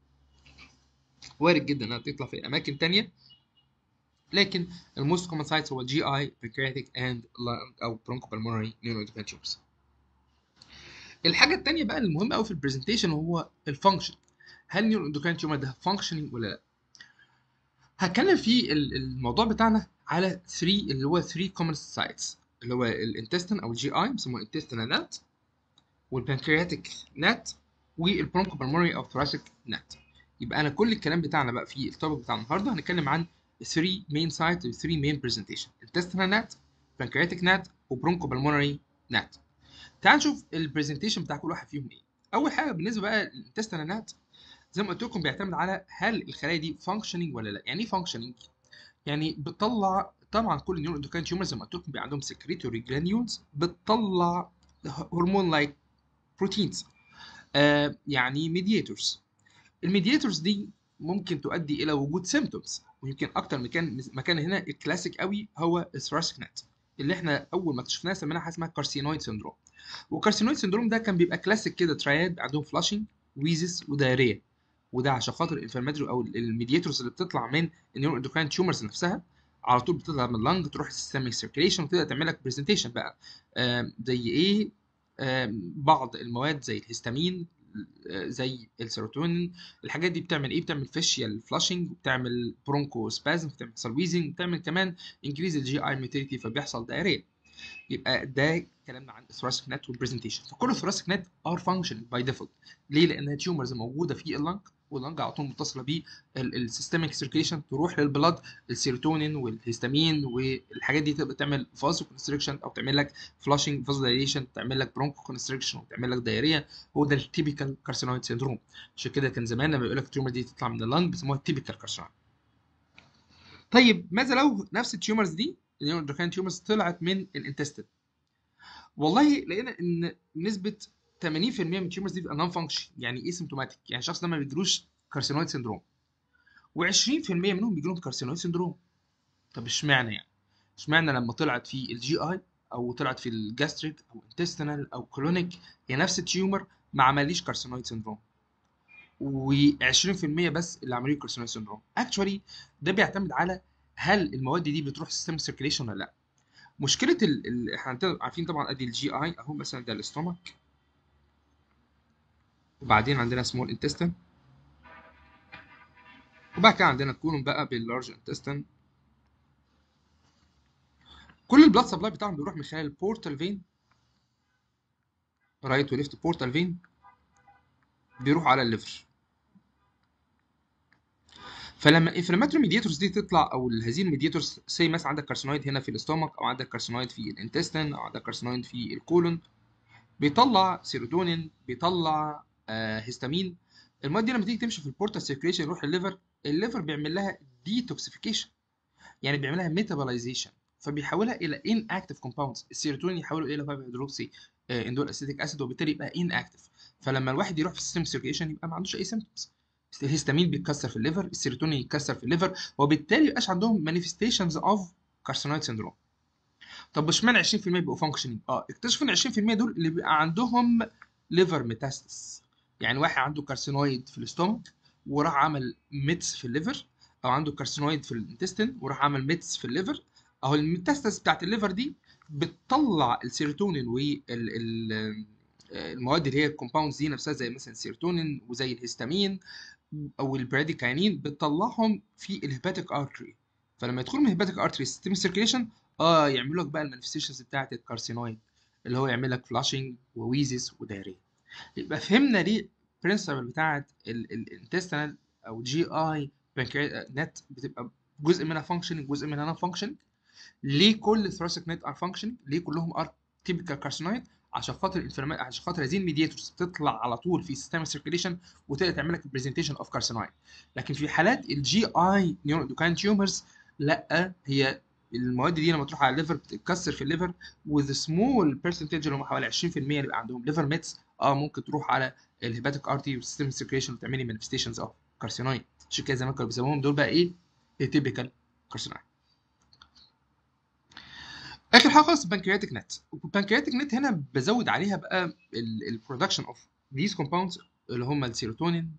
وارد جدا انها تطلع في اماكن تانية لكن الموست كومن سايتس هو جي اي بانكرياتيك اند او برونكو بالمونري نيورو اندوكراين تيومرز الحاجه الثانيه بقى المهمه قوي في البرزنتيشن هو الفانكشن هل نيورو اندوكراين تيومر ده فانكشننج ولا لا هتكلم في الموضوع بتاعنا على 3 اللي هو 3 كومن سايتس اللي هو الانتستين او الجي اي بيسموه انتستين نات والبانكرياتيك نات والبرونكو بالمونري او ثوراسيك نات يبقى انا كل الكلام بتاعنا بقى في التوبيك بتاع النهارده هنتكلم عن 3 مين سايت و 3 مين برزنتيشن انتستين نات بانكرياتيك نات وبرونكو بالمونري نات تعال نشوف البرزنتيشن بتاع كل واحد فيهم ايه اول حاجه بالنسبه بقى للانتستين نات زي ما قلت لكم بيعتمد على هل الخلايا دي فانكشننج ولا لا يعني ايه فانكشننج يعني بتطلع طبعا كل نيورو اندوكراين تيومر زي ما قلت لكم بيبقى عندهم سكريتوري جرانيولز بتطلع هرمون لايك بروتينز آه يعني ميدياتورز الميدياتورز دي ممكن تؤدي الى وجود سيمتومز ويمكن اكتر مكان مكان هنا الكلاسيك قوي هو الثراسيك نت اللي احنا اول ما اكتشفناها سميناها حاجه اسمها كارسينويد سندروم والكارسينويد سندروم ده كان بيبقى كلاسيك كده تراياد عندهم فلاشنج ويزس ودايريه وده عشان خاطر الانفلاماتوري او الميدياتورز اللي بتطلع من النيورو اندوكراين تيومرز نفسها على طول بتطلع من اللنج تروح السيستميك سيركيليشن وتبدا تعمل لك برزنتيشن بقى زي ايه بعض المواد زي الهستامين زي السيروتونين الحاجات دي بتعمل ايه بتعمل فيشيال فلاشنج بتعمل برونكو سبازم بتعمل سلويزنج بتعمل كمان انكريز الجي اي ميتيريتي فبيحصل دايريه يبقى ده كلامنا عن الثوراسيك نت والبرزنتيشن فكل الثوراسيك نت ار فانكشن باي ديفولت ليه لانها تيومرز موجوده في اللنج واللنج على طول متصله بيه السيستميك سيركيشن تروح للبلاد السيروتونين والهيستامين والحاجات دي تبقى تعمل فازو كونستريكشن او تعمل لك فلاشنج فازو دايليشن تعمل لك برونكو كونستريكشن وتعمل لك دايريا هو ده التيبيكال كارسينويد سيندروم عشان كده كان زمان لما يقول لك التيومر دي تطلع من اللنج بيسموها التيبيكال كارسينويد طيب ماذا لو نفس التيومرز دي النيوروندوكراين تيومرز طلعت من الانتستين والله لقينا ان نسبه 80% من التيومرز دي بتبقى نون فانكشن يعني ايه سيمتوماتيك يعني الشخص ده ما بيجيلوش كارسينويد سيندروم و20% منهم بيجيلهم كارسينويد سيندروم طب اشمعنى يعني اشمعنى لما طلعت في الجي اي او طلعت في الجاستريك او انتستينال او كولونيك هي نفس التيومر ما عمليش كارسينويد سيندروم و20% بس اللي عملوا كارسينويد سيندروم اكشولي ده بيعتمد على هل المواد دي بتروح سيستم سيركيليشن ولا لا مشكله ال... ال... احنا عارفين طبعا ادي الجي اي اهو مثلا ده الاستومك وبعدين عندنا سمول انتستين وبعد كده عندنا الكولون بقى باللارج انتستين كل البلاد سبلاي بتاعهم بيروح من خلال البورتال فين رايت وليفت بورتال فين بيروح على الليفر فلما الانفلاماتوري ميدياتورز دي تطلع او هذه الميدياتورز سي مثلا عندك كارسينويد هنا في الاستومك او عندك كارسينويد في الانتستين او عندك كارسينويد في الكولون بيطلع سيروتونين بيطلع آه هيستامين المواد دي لما تيجي تمشي في البورتال سيركيليشن يروح الليفر الليفر بيعمل لها ديتوكسيفيكيشن يعني بيعمل لها ميتابولايزيشن فبيحولها الى ان اكتف كومباوندز السيروتونين يحوله الى 5 هيدروكسي اندول اسيتيك اسيد وبالتالي يبقى ان اكتف فلما الواحد يروح في السيستم سيركيليشن يبقى ما عندوش اي سيمبتومز الهيستامين بيتكسر في الليفر السيروتونين يتكسر في الليفر وبالتالي يبقاش عندهم مانيفستيشنز اوف كارسينويد سيندروم طب اشمعنى 20% بيبقوا فانكشنينج اه اكتشفوا ان 20% دول اللي بيبقى عندهم ليفر ميتاستس يعني واحد عنده كارسينويد في الاستومك وراح عمل ميتس في الليفر او عنده كارسينويد في الانتستين وراح عمل ميتس في الليفر اهو الميتاستس بتاعت الليفر دي بتطلع السيروتونين والمواد اللي هي الكومباوندز دي نفسها زي مثلا السيروتونين وزي الهيستامين او البراديكاينين بتطلعهم في الهيباتيك ارتري فلما يدخلوا من الهيباتيك ارتري سيستم سيركيليشن اه يعملوا لك بقى المانيفستيشنز بتاعت الكارسينويد اللي هو يعمل لك فلاشنج وويزس ودايريا يبقى فهمنا ليه البرنسبل بتاعت الانتستينال او جي اي نت بتبقى جزء منها فانكشننج جزء منها نون فانكشننج ليه كل ثراسيك نت ار فانكشننج ليه كلهم ار تيبيكال كارسينويد عشان خاطر الانفلامات عشان خاطر هذه الميدياتورز بتطلع على طول في سيستم سيركيليشن وتقدر تعمل لك برزنتيشن اوف كارسينويد لكن في حالات الجي اي نيوروندوكاين تيومرز لا هي المواد دي لما تروح على الليفر بتتكسر في الليفر وذ سمول برسنتج اللي هم حوالي 20% اللي بيبقى عندهم ليفر ميتس اه ممكن تروح على الهيباتيك ارتي والسيستم سيركيليشن وتعملي مانيفستيشنز اوف كارسينويد عشان كده زمان كانوا بيسموهم دول بقى ايه التيبيكال كارسينويد اخر حاجه خالص البنكرياتيك نت البنكرياتيك نت هنا بزود عليها بقى البرودكشن اوف these compounds اللي هم السيروتونين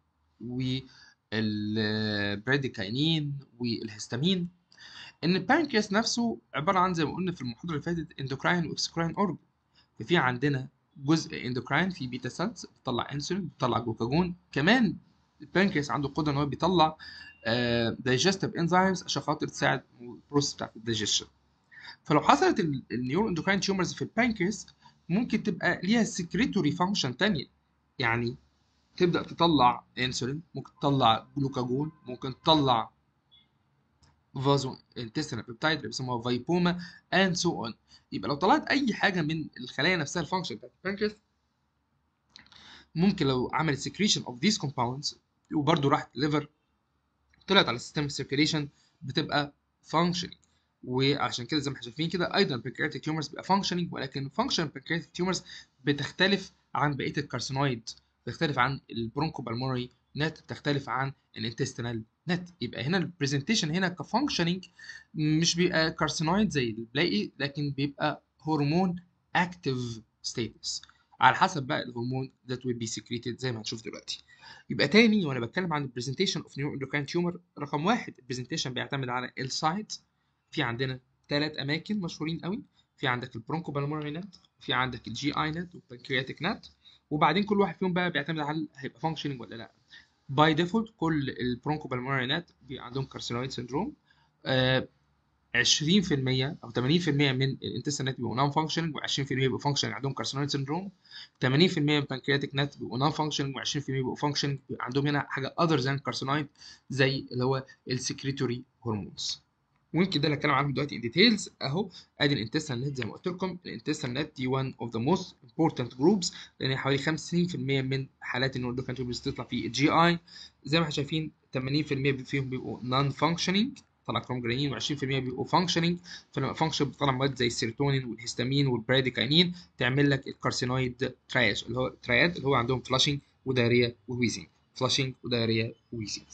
والبراديكاينين والهستامين ان البانكرياس نفسه عباره عن زي ما قلنا في المحاضره اللي فاتت اندوكراين واكسكراين اورج ففي عندنا جزء اندوكراين في بيتا سيلز بتطلع انسولين بتطلع جلوكاجون كمان البانكرياس عنده القدره ان هو بيطلع دايجستيف انزيمز عشان خاطر تساعد البروسيس بتاعت الدايجيشن فلو حصلت النيورو اندوكراين تيومرز في البانكرياس ممكن تبقى ليها سكريتوري فانكشن تانية يعني تبدا تطلع انسولين ممكن تطلع جلوكاجون ممكن تطلع فازو انتستينال بيبتايد اللي بيسموها فايبوما اند سو اون يبقى لو طلعت اي حاجه من الخلايا نفسها الفانكشن بتاعت البانكرياس ممكن لو عملت سكريشن اوف ذيس كومباوندز وبرده راحت الليفر طلعت على السيستم سيركيليشن بتبقى فانكشنينج وعشان كده زي ما احنا شايفين كده ايضا البنكرياتيك تيومرز بيبقى فانكشنينج ولكن فانكشن البنكرياتيك تيومرز بتختلف عن بقيه الكارسينويد بتختلف عن البرونكو بالمونري نت بتختلف عن الانتستينال نت يبقى هنا البرزنتيشن هنا كفانكشنينج مش بيبقى كارسينويد زي الباقي لكن بيبقى هرمون اكتيف ستيتس على حسب بقى الهرمون that will be secreted زي ما هنشوف دلوقتي يبقى تاني وانا بتكلم عن البرزنتيشن اوف نيو اندوكراين تيومر رقم واحد البرزنتيشن بيعتمد على السايت في عندنا ثلاث اماكن مشهورين قوي في عندك البرونكو بالمونري نت في عندك الجي اي نت والبنكرياتيك نت وبعدين كل واحد فيهم بقى بيعتمد على هيبقى فانكشننج ولا لا باي ديفولت كل البرونكو بالمونري نت بيبقى عندهم كارسينويد سيندروم آه 20% او 80% من الانتستين نت بيبقوا نون فانكشننج و20% بيبقوا فانكشننج عندهم كارسينويد سندروم 80% من البنكرياتيك نت بيبقوا نون فانكشننج و20% بيبقوا فانكشننج عندهم هنا حاجه اذر ذان كارسينويد زي اللي هو السكريتوري هرمونز ويمكن ده اللي هتكلم عنهم دلوقتي ان ديتيلز اهو ادي الانتستين نت زي ما قلت لكم الانتستين نت دي one اوف ذا موست امبورتنت جروبس لان حوالي 50% من حالات النوردوكان تيوبرز بتطلع في الجي اي زي ما احنا شايفين 80% فيهم بيبقوا نون فانكشننج طلع كروموجرانين و20% بيبقوا فانكشننج فلما فانكشن بتطلع مواد زي السيروتونين والهستامين والبراديكاينين تعمل لك الكارسينويد ترايش اللي هو تراياد اللي هو عندهم فلاشنج ودايريا وويزنج فلاشنج ودايريا وويزنج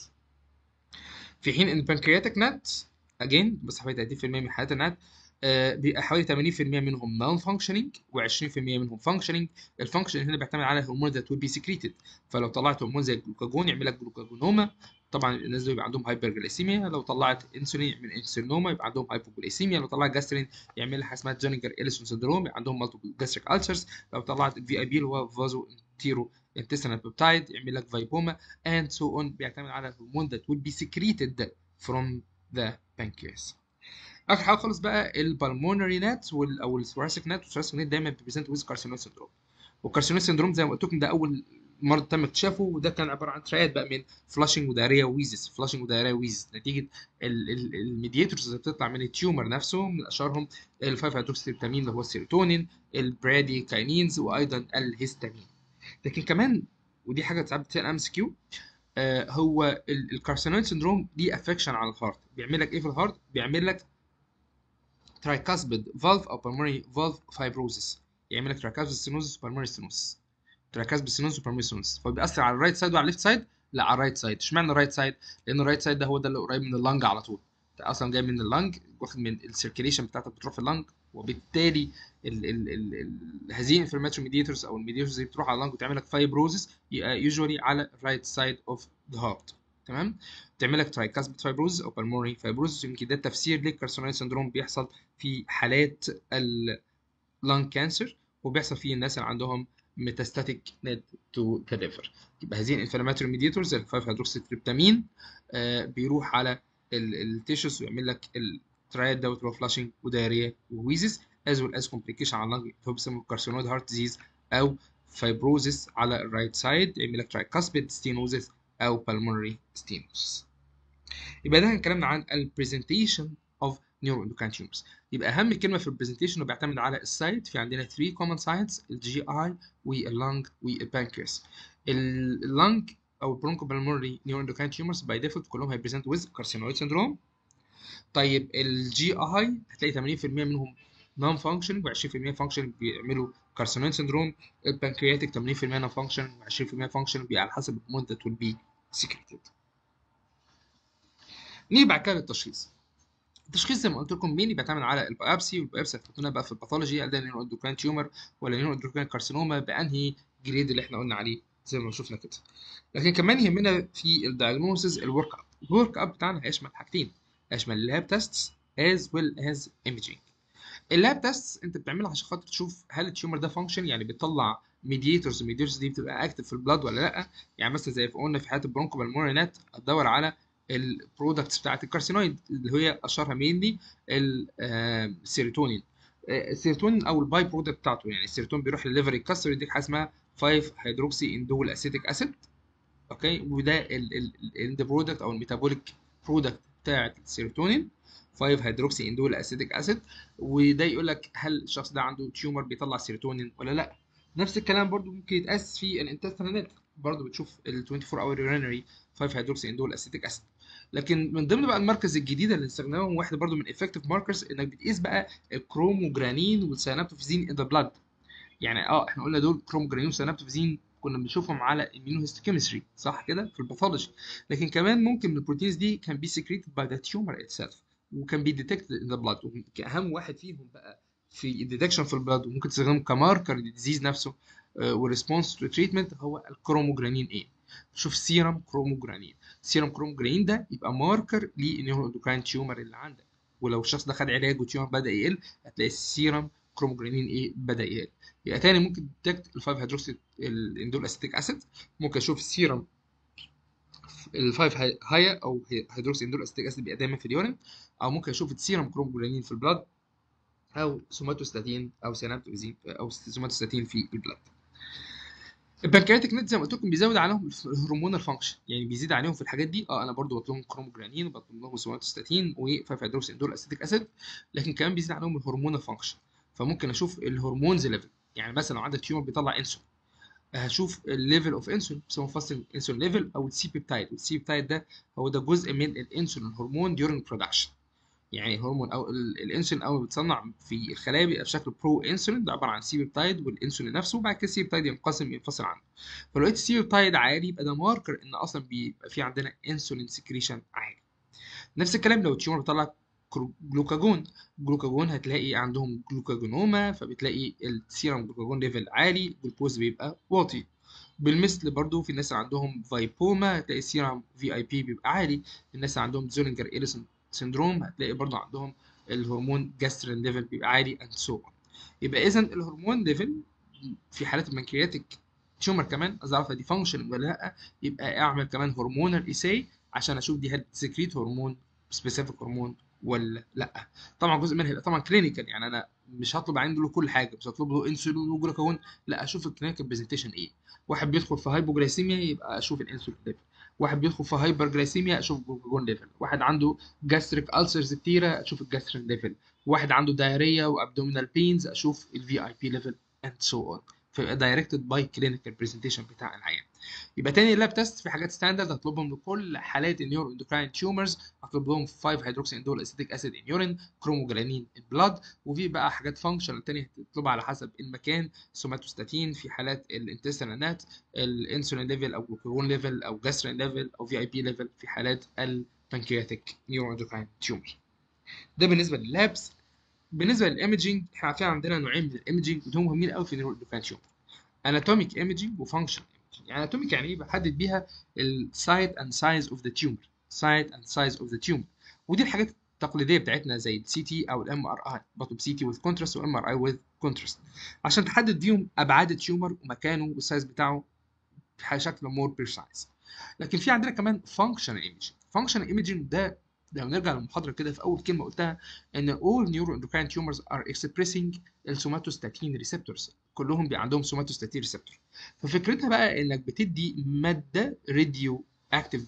في حين ان البنكرياتيك نت اجين بس حوالي 30% من حالات النت آه بيبقى حوالي 80% منهم نون فانكشننج و20% منهم فانكشننج الفانكشن هنا بيعتمد على هرمون ذات ويل بي سكريتد فلو طلعت هرمون زي الجلوكاجون يعمل لك جلوكاجونوما طبعا الناس دول يبقى عندهم هايبرجليسيميا لو طلعت انسولين يعمل انسولينوما يبقى عندهم هايبوجليسيميا لو طلعت جاسترين يعمل حاجه اسمها جونيجر اليسون سندروم يبقى عندهم مالتيبل جاستريك السرز لو طلعت الفي اي بي اللي هو فازو انتيرو intestinal peptide يعمل لك فايبوما and so on بيعتمد على الهرمون that will be secreted from the pancreas اخر حاجه خالص بقى البلمونري نات وال او الثوراسيك نات والثوراسيك نات دايما بيبريزنت ويز كارسينويد سندروم والكارسينويد سندروم زي ما قلت لكم ده اول مرض تم اكتشافه وده كان عباره عن ترايات بقى من فلاشنج ودايريا ويزس فلاشنج ودايريا ويزس نتيجه الميدياتورز اللي بتطلع من التيومر نفسه من اشهرهم الفايف هيدروكسيتامين اللي هو السيروتونين البرادي كاينينز وايضا الهستامين لكن كمان ودي حاجه ساعات بتسال ام اس كيو آه هو الكارسينويد سندروم دي افكشن على الهارت بيعمل لك ايه في الهارت بيعمل لك ترايكاسبيد فالف او بالمونري فالف فايبروزس يعمل لك ترايكاسبيد ستينوزس بالمونري ستينوزس ترايكاسبيد ستينوزس وبالمونري ستينوزس فبيأثر على الرايت سايد وعلى الليفت سايد لا على الرايت سايد اشمعنى الرايت سايد لان الرايت سايد ده هو ده اللي قريب من اللنج على طول ده اصلا جاي من اللنج واخد من السيركيليشن بتاعتك بتروح في اللنج وبالتالي ال ال ال ال هذه الانفلاماتوري ميديتورز او الميديتورز اللي بتروح على اللنج وتعمل لك فايبروزس يبقى يوجوالي على الرايت سايد اوف ذا هارت تمام تعمل لك ترايكاسبيد فايبروز او بالموري فايبروز يمكن ده التفسير للكارسينويد سندروم بيحصل في حالات اللنج كانسر وبيحصل في الناس اللي عندهم ميتاستاتيك نيد تو ذا ليفر يبقى هذه الانفلاماتوري ميديتورز الفايف هيدروكسيتريبتامين آه بيروح على التيشوس ويعمل لك الترايد دوت اللي هو فلاشنج ودايريا وويزز از ويل از كومبليكيشن على اللنج هو بيسموه كارسينويد هارت ديزيز او فايبروزس على الرايت سايد يعمل لك ترايكاسبيد ستينوزس او بالمونري ستينوس يبقى ده كلامنا عن البرزنتيشن اوف neuroendocrine tumors يبقى اهم كلمه في البرزنتيشن بيعتمد على السايت في عندنا 3 common sites الجي اي واللنج والبانكرياس اللنج او البرونكوبالمونري neuroendocrine tumors باي ديفولت كلهم هيبريزنت ويز كارسينويد سندروم طيب الجي اي هتلاقي 80% منهم نون فانكشن و20% فانكشن بيعملوا كارسينويد سندروم البنكرياتيك 80% نون فانكشن و20% فانكشن على حسب الهرمون that will be secreted نيجي بعد كده للتشخيص التشخيص زي ما قلت لكم مين بيعتمد على البيوبسي والبيوبسي هتحطونا بقى في الباثولوجي هل ده نيرو اندوكراين تيومر ولا نيرو اندوكراين كارسينوما بانهي جريد اللي احنا قلنا عليه زي ما شفنا كده لكن كمان يهمنا في الدايجنوسيس الورك اب الورك اب بتاعنا هيشمل حاجتين هيشمل اللاب تيستس از ويل از ايمجينج اللاب تيست انت بتعملها عشان خاطر تشوف هل التيومر ده فانكشن يعني بيطلع ميديتورز الميديتورز دي بتبقى اكتف في البلاد ولا لا يعني مثلا زي ما قلنا في حاله البرونكو بالمورينات هتدور على البرودكتس بتاعت الكارسينويد اللي هي اشهرها مينلي السيروتونين السيروتونين او الباي برودكت بتاعته يعني السيروتونين بيروح للليفر يتكسر يديك حاجه اسمها 5 هيدروكسي اندول اسيتيك اسيد اوكي وده الاند برودكت او الميتابوليك برودكت بتاعت السيروتونين 5 هيدروكسي اندول اسيتيك اسيد وده يقول لك هل الشخص ده عنده تيومر بيطلع سيروتونين ولا لا نفس الكلام برضو ممكن يتقاس في الانتستينال برضو بتشوف ال 24 اور urinary 5 هيدروكسي اندول اسيتيك اسيد لكن من ضمن بقى المركز الجديده اللي استخدمناهم واحده برضو من افكتيف ماركرز انك بتقيس بقى الكروموجرانين والسينابتوفيزين ان ذا بلاد يعني اه احنا قلنا دول كروموجرانين وسينابتوفيزين كنا بنشوفهم على immunohistochemistry صح كده في الباثولوجي لكن كمان ممكن البروتينز دي كان بي secreted by the tumor itself وكان بي detected in the blood اهم واحد فيهم بقى في الديتكشن في البلاد وممكن تستخدمه كماركر للديزيز نفسه وريسبونس تو تريتمنت هو الكروموجرانين ايه شوف سيرم كروموجرانين سيرم كروموجرانين ده يبقى ماركر للنيورودوكراين تيومر اللي عندك ولو الشخص ده خد علاج والتيومر بدا يقل هتلاقي السيرم كروموجرانين ايه بدا يقل يبقى تاني ممكن تديتكت ال 5 هيدروكسي الاندول اسيتيك اسيد ممكن اشوف السيرم الفايف هايا او هيدروكسي اندول اسيتيك اسيد بيبقى دايما في اليورين او ممكن اشوف السيرم كروموجلانين في البلاد او سوماتوستاتين او سينابتوزين او سوماتوستاتين في البلاد البنكرياتيك نت زي ما قلت لكم بيزود عليهم الهرمون الفانكشن يعني بيزيد عليهم في الحاجات دي اه انا برضو بطلب لهم كروموجرانين وبطلب لهم سوماتوستاتين و5 هيدروكسي اندول اسيتيك اسيد لكن كمان بيزيد عليهم الهرمون الفانكشن فممكن اشوف الهرمونز ليفل يعني مثلا لو عندك تيومر بيطلع انسولين هشوف الليفل اوف انسولين بيسموه فاستنج انسولين ليفل او السي بيبتايد والسي بيبتايد ده هو ده جزء من الانسولين هرمون ديورنج برودكشن يعني هرمون او الانسولين اول ما بيتصنع في الخلايا بيبقى بشكل برو انسولين ده عباره عن سي بيبتايد والانسولين نفسه وبعد كده السي بيبتايد ينقسم ينفصل عنه فلو لقيت السي بيبتايد عالي يبقى ده ماركر ان اصلا بيبقى في عندنا انسولين سكريشن عالي نفس الكلام لو التيومر بيطلع جلوكاجون جلوكاجون هتلاقي عندهم جلوكاجونوما فبتلاقي السيرم جلوكاجون ليفل عالي والجلوكوز بيبقى واطي بالمثل برضو في الناس اللي عندهم فايبوما هتلاقي السيرم في اي بي بيبقى عالي الناس اللي عندهم زولينجر إيريسون سندروم هتلاقي برضو عندهم الهرمون جاسترين ليفل بيبقى عالي اند سو يبقى اذا الهرمون ليفل في حالات البنكرياتيك تيومر كمان عايز اعرف دي فانكشن ولا لا يبقى اعمل كمان هرمونال ايساي عشان اشوف دي هل سكريت هرمون سبيسيفيك هرمون ولا لا طبعا جزء منها طبعا كلينيكال يعني انا مش هطلب عنده له كل حاجه مش هطلب له انسولين وجلوكاجون لا اشوف الكلينيكال برزنتيشن ايه واحد بيدخل في هايبوجلايسيميا يبقى اشوف الانسولين ليفل واحد بيدخل في هايبر جلايسيميا اشوف جلوكاجون ليفل واحد عنده جاستريك ألسرز كتيره اشوف الجاسترين ليفل واحد عنده دايريا وابدومينال بينز اشوف الفي اي بي ليفل اند سو اون فيبقى دايركتد باي كلينيكال برزنتيشن بتاع العيان يبقى تاني اللاب تيست في حاجات ستاندرد هطلبهم لكل حالات النيورو اندوكراين تيومرز هطلب لهم 5 هيدروكسي اندول اسيتيك اسيد ان يورين كروموجلانين ان بلاد وفي بقى حاجات فانكشن تانية هتطلبها على حسب المكان سوماتوستاتين في حالات الانتستينات الانسولين ليفل او جلوكاجون ليفل او جاسترين ليفل او في اي بي ليفل في حالات البنكرياتيك نيورو اندوكراين تيومر ده بالنسبه لللابس بالنسبه للايمجنج احنا في عندنا نوعين من الايمجنج ودول مهمين قوي في النيورو اندوكراين تيومر اناتوميك ايمجنج وفانكشن يعني اناتوميك يعني ايه بحدد بيها السايت اند سايز اوف ذا تيومر سايت اند سايز اوف ذا تيومر ودي الحاجات التقليديه بتاعتنا زي السي تي او الام ار اي بطلب سي تي وذ كونتراست وام ار اي وذ كونتراست عشان تحدد بيهم ابعاد التيومر ومكانه والسايز بتاعه بشكل مور بريسايز لكن في عندنا كمان فانكشنال ايمجنج فانكشنال ايمجنج ده لو نرجع للمحاضره كده في اول كلمه قلتها ان all neuroendocrine tumors are expressing السوماتوستاتين ريسبتورز كلهم بيبقى عندهم سوماتوستاتين ريسبتور ففكرتها بقى انك بتدي ماده راديو اكتيف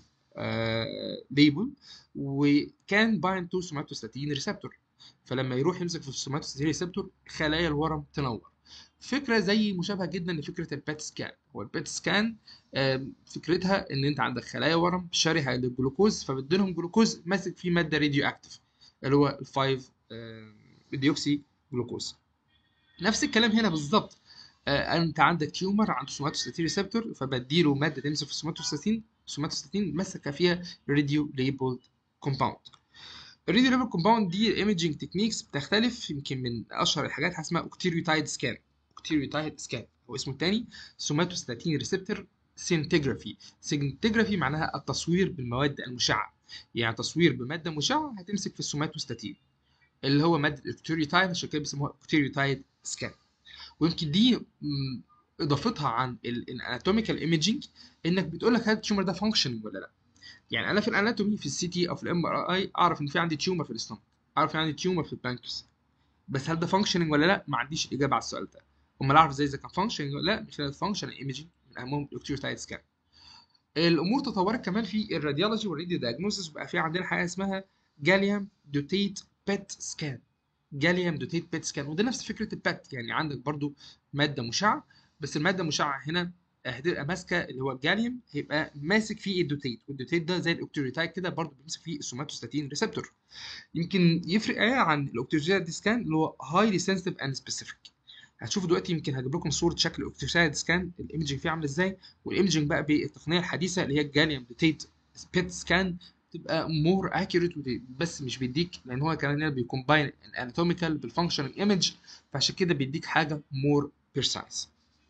ليبل وكان بايند تو سوماتوستاتين ريسبتور فلما يروح يمسك في السوماتوستاتين ريسبتور خلايا الورم تنور فكره زي مشابهه جدا لفكره البات سكان هو البات سكان فكرتها ان انت عندك خلايا ورم شرهه للجلوكوز فبتديلهم جلوكوز ماسك فيه ماده راديو اكتيف اللي هو الفايف ديوكسي جلوكوز نفس الكلام هنا بالظبط انت عندك تيومر عنده سوماتوستاتين ريسبتور فبديله ماده تمسك في السوماتوستاتين السوماتوستاتين ماسكه فيها راديو ليبلد كومباوند الراديو ليبل كومباوند دي الايمجنج تكنيكس بتختلف يمكن من اشهر الحاجات حاجه اسمها اوكتيريوتايد سكان اوكتيريوتايد سكان هو اسمه الثاني سوماتوستاتين ريسبتور سينتجرافي سينتجرافي معناها التصوير بالمواد المشعه يعني تصوير بماده مشعه هتمسك في السوماتوستاتين اللي هو ماده الاوكتيريوتايد عشان كده بيسموها اوكتيريوتايد سكان ويمكن دي اضافتها عن الاناتوميكال ايمجنج انك بتقول لك هل التيومر ده فانكشن ولا لا يعني انا في الاناتومي في السي تي او في الام ار اي اعرف ان في عندي تيومر في الاستومك اعرف ان عندي تيومر في البانكرياس بس هل ده فانكشننج ولا لا ما عنديش اجابه على السؤال ده امال اعرف ازاي اذا كان فانكشننج ولا لا من خلال الفانكشنال ايمجنج من اهمهم الاوكتيوتايد سكان الامور تطورت كمان في الراديولوجي والراديو دايجنوستس بقى في عندنا حاجه اسمها جاليوم دوتيت بيت سكان جاليوم دوتيت بيت سكان وده نفس فكره البات يعني عندك برضو ماده مشعه بس الماده المشعه هنا هتبقى ماسكه اللي هو الجاليوم هيبقى ماسك فيه الدوتيت والدوتيت ده زي الاوكتيريتايد كده برضه بيمسك فيه السوماتوستاتين ريسبتور يمكن يفرق ايه عن الاوكتيريتايد سكان اللي هو هايلي سنسيتيف اند سبيسيفيك هتشوفوا دلوقتي يمكن هجيب لكم صوره شكل الاوكتيريتايد سكان الايمجنج فيه عامل ازاي والايمجنج بقى بالتقنيه الحديثه اللي هي الجاليوم دوتيت بيت سكان تبقى مور اكيوريت بس مش بيديك لان هو كمان بيكومباين الاناتوميكال بالفانكشنال ايمج فعشان كده بيديك حاجه مور بيرسايز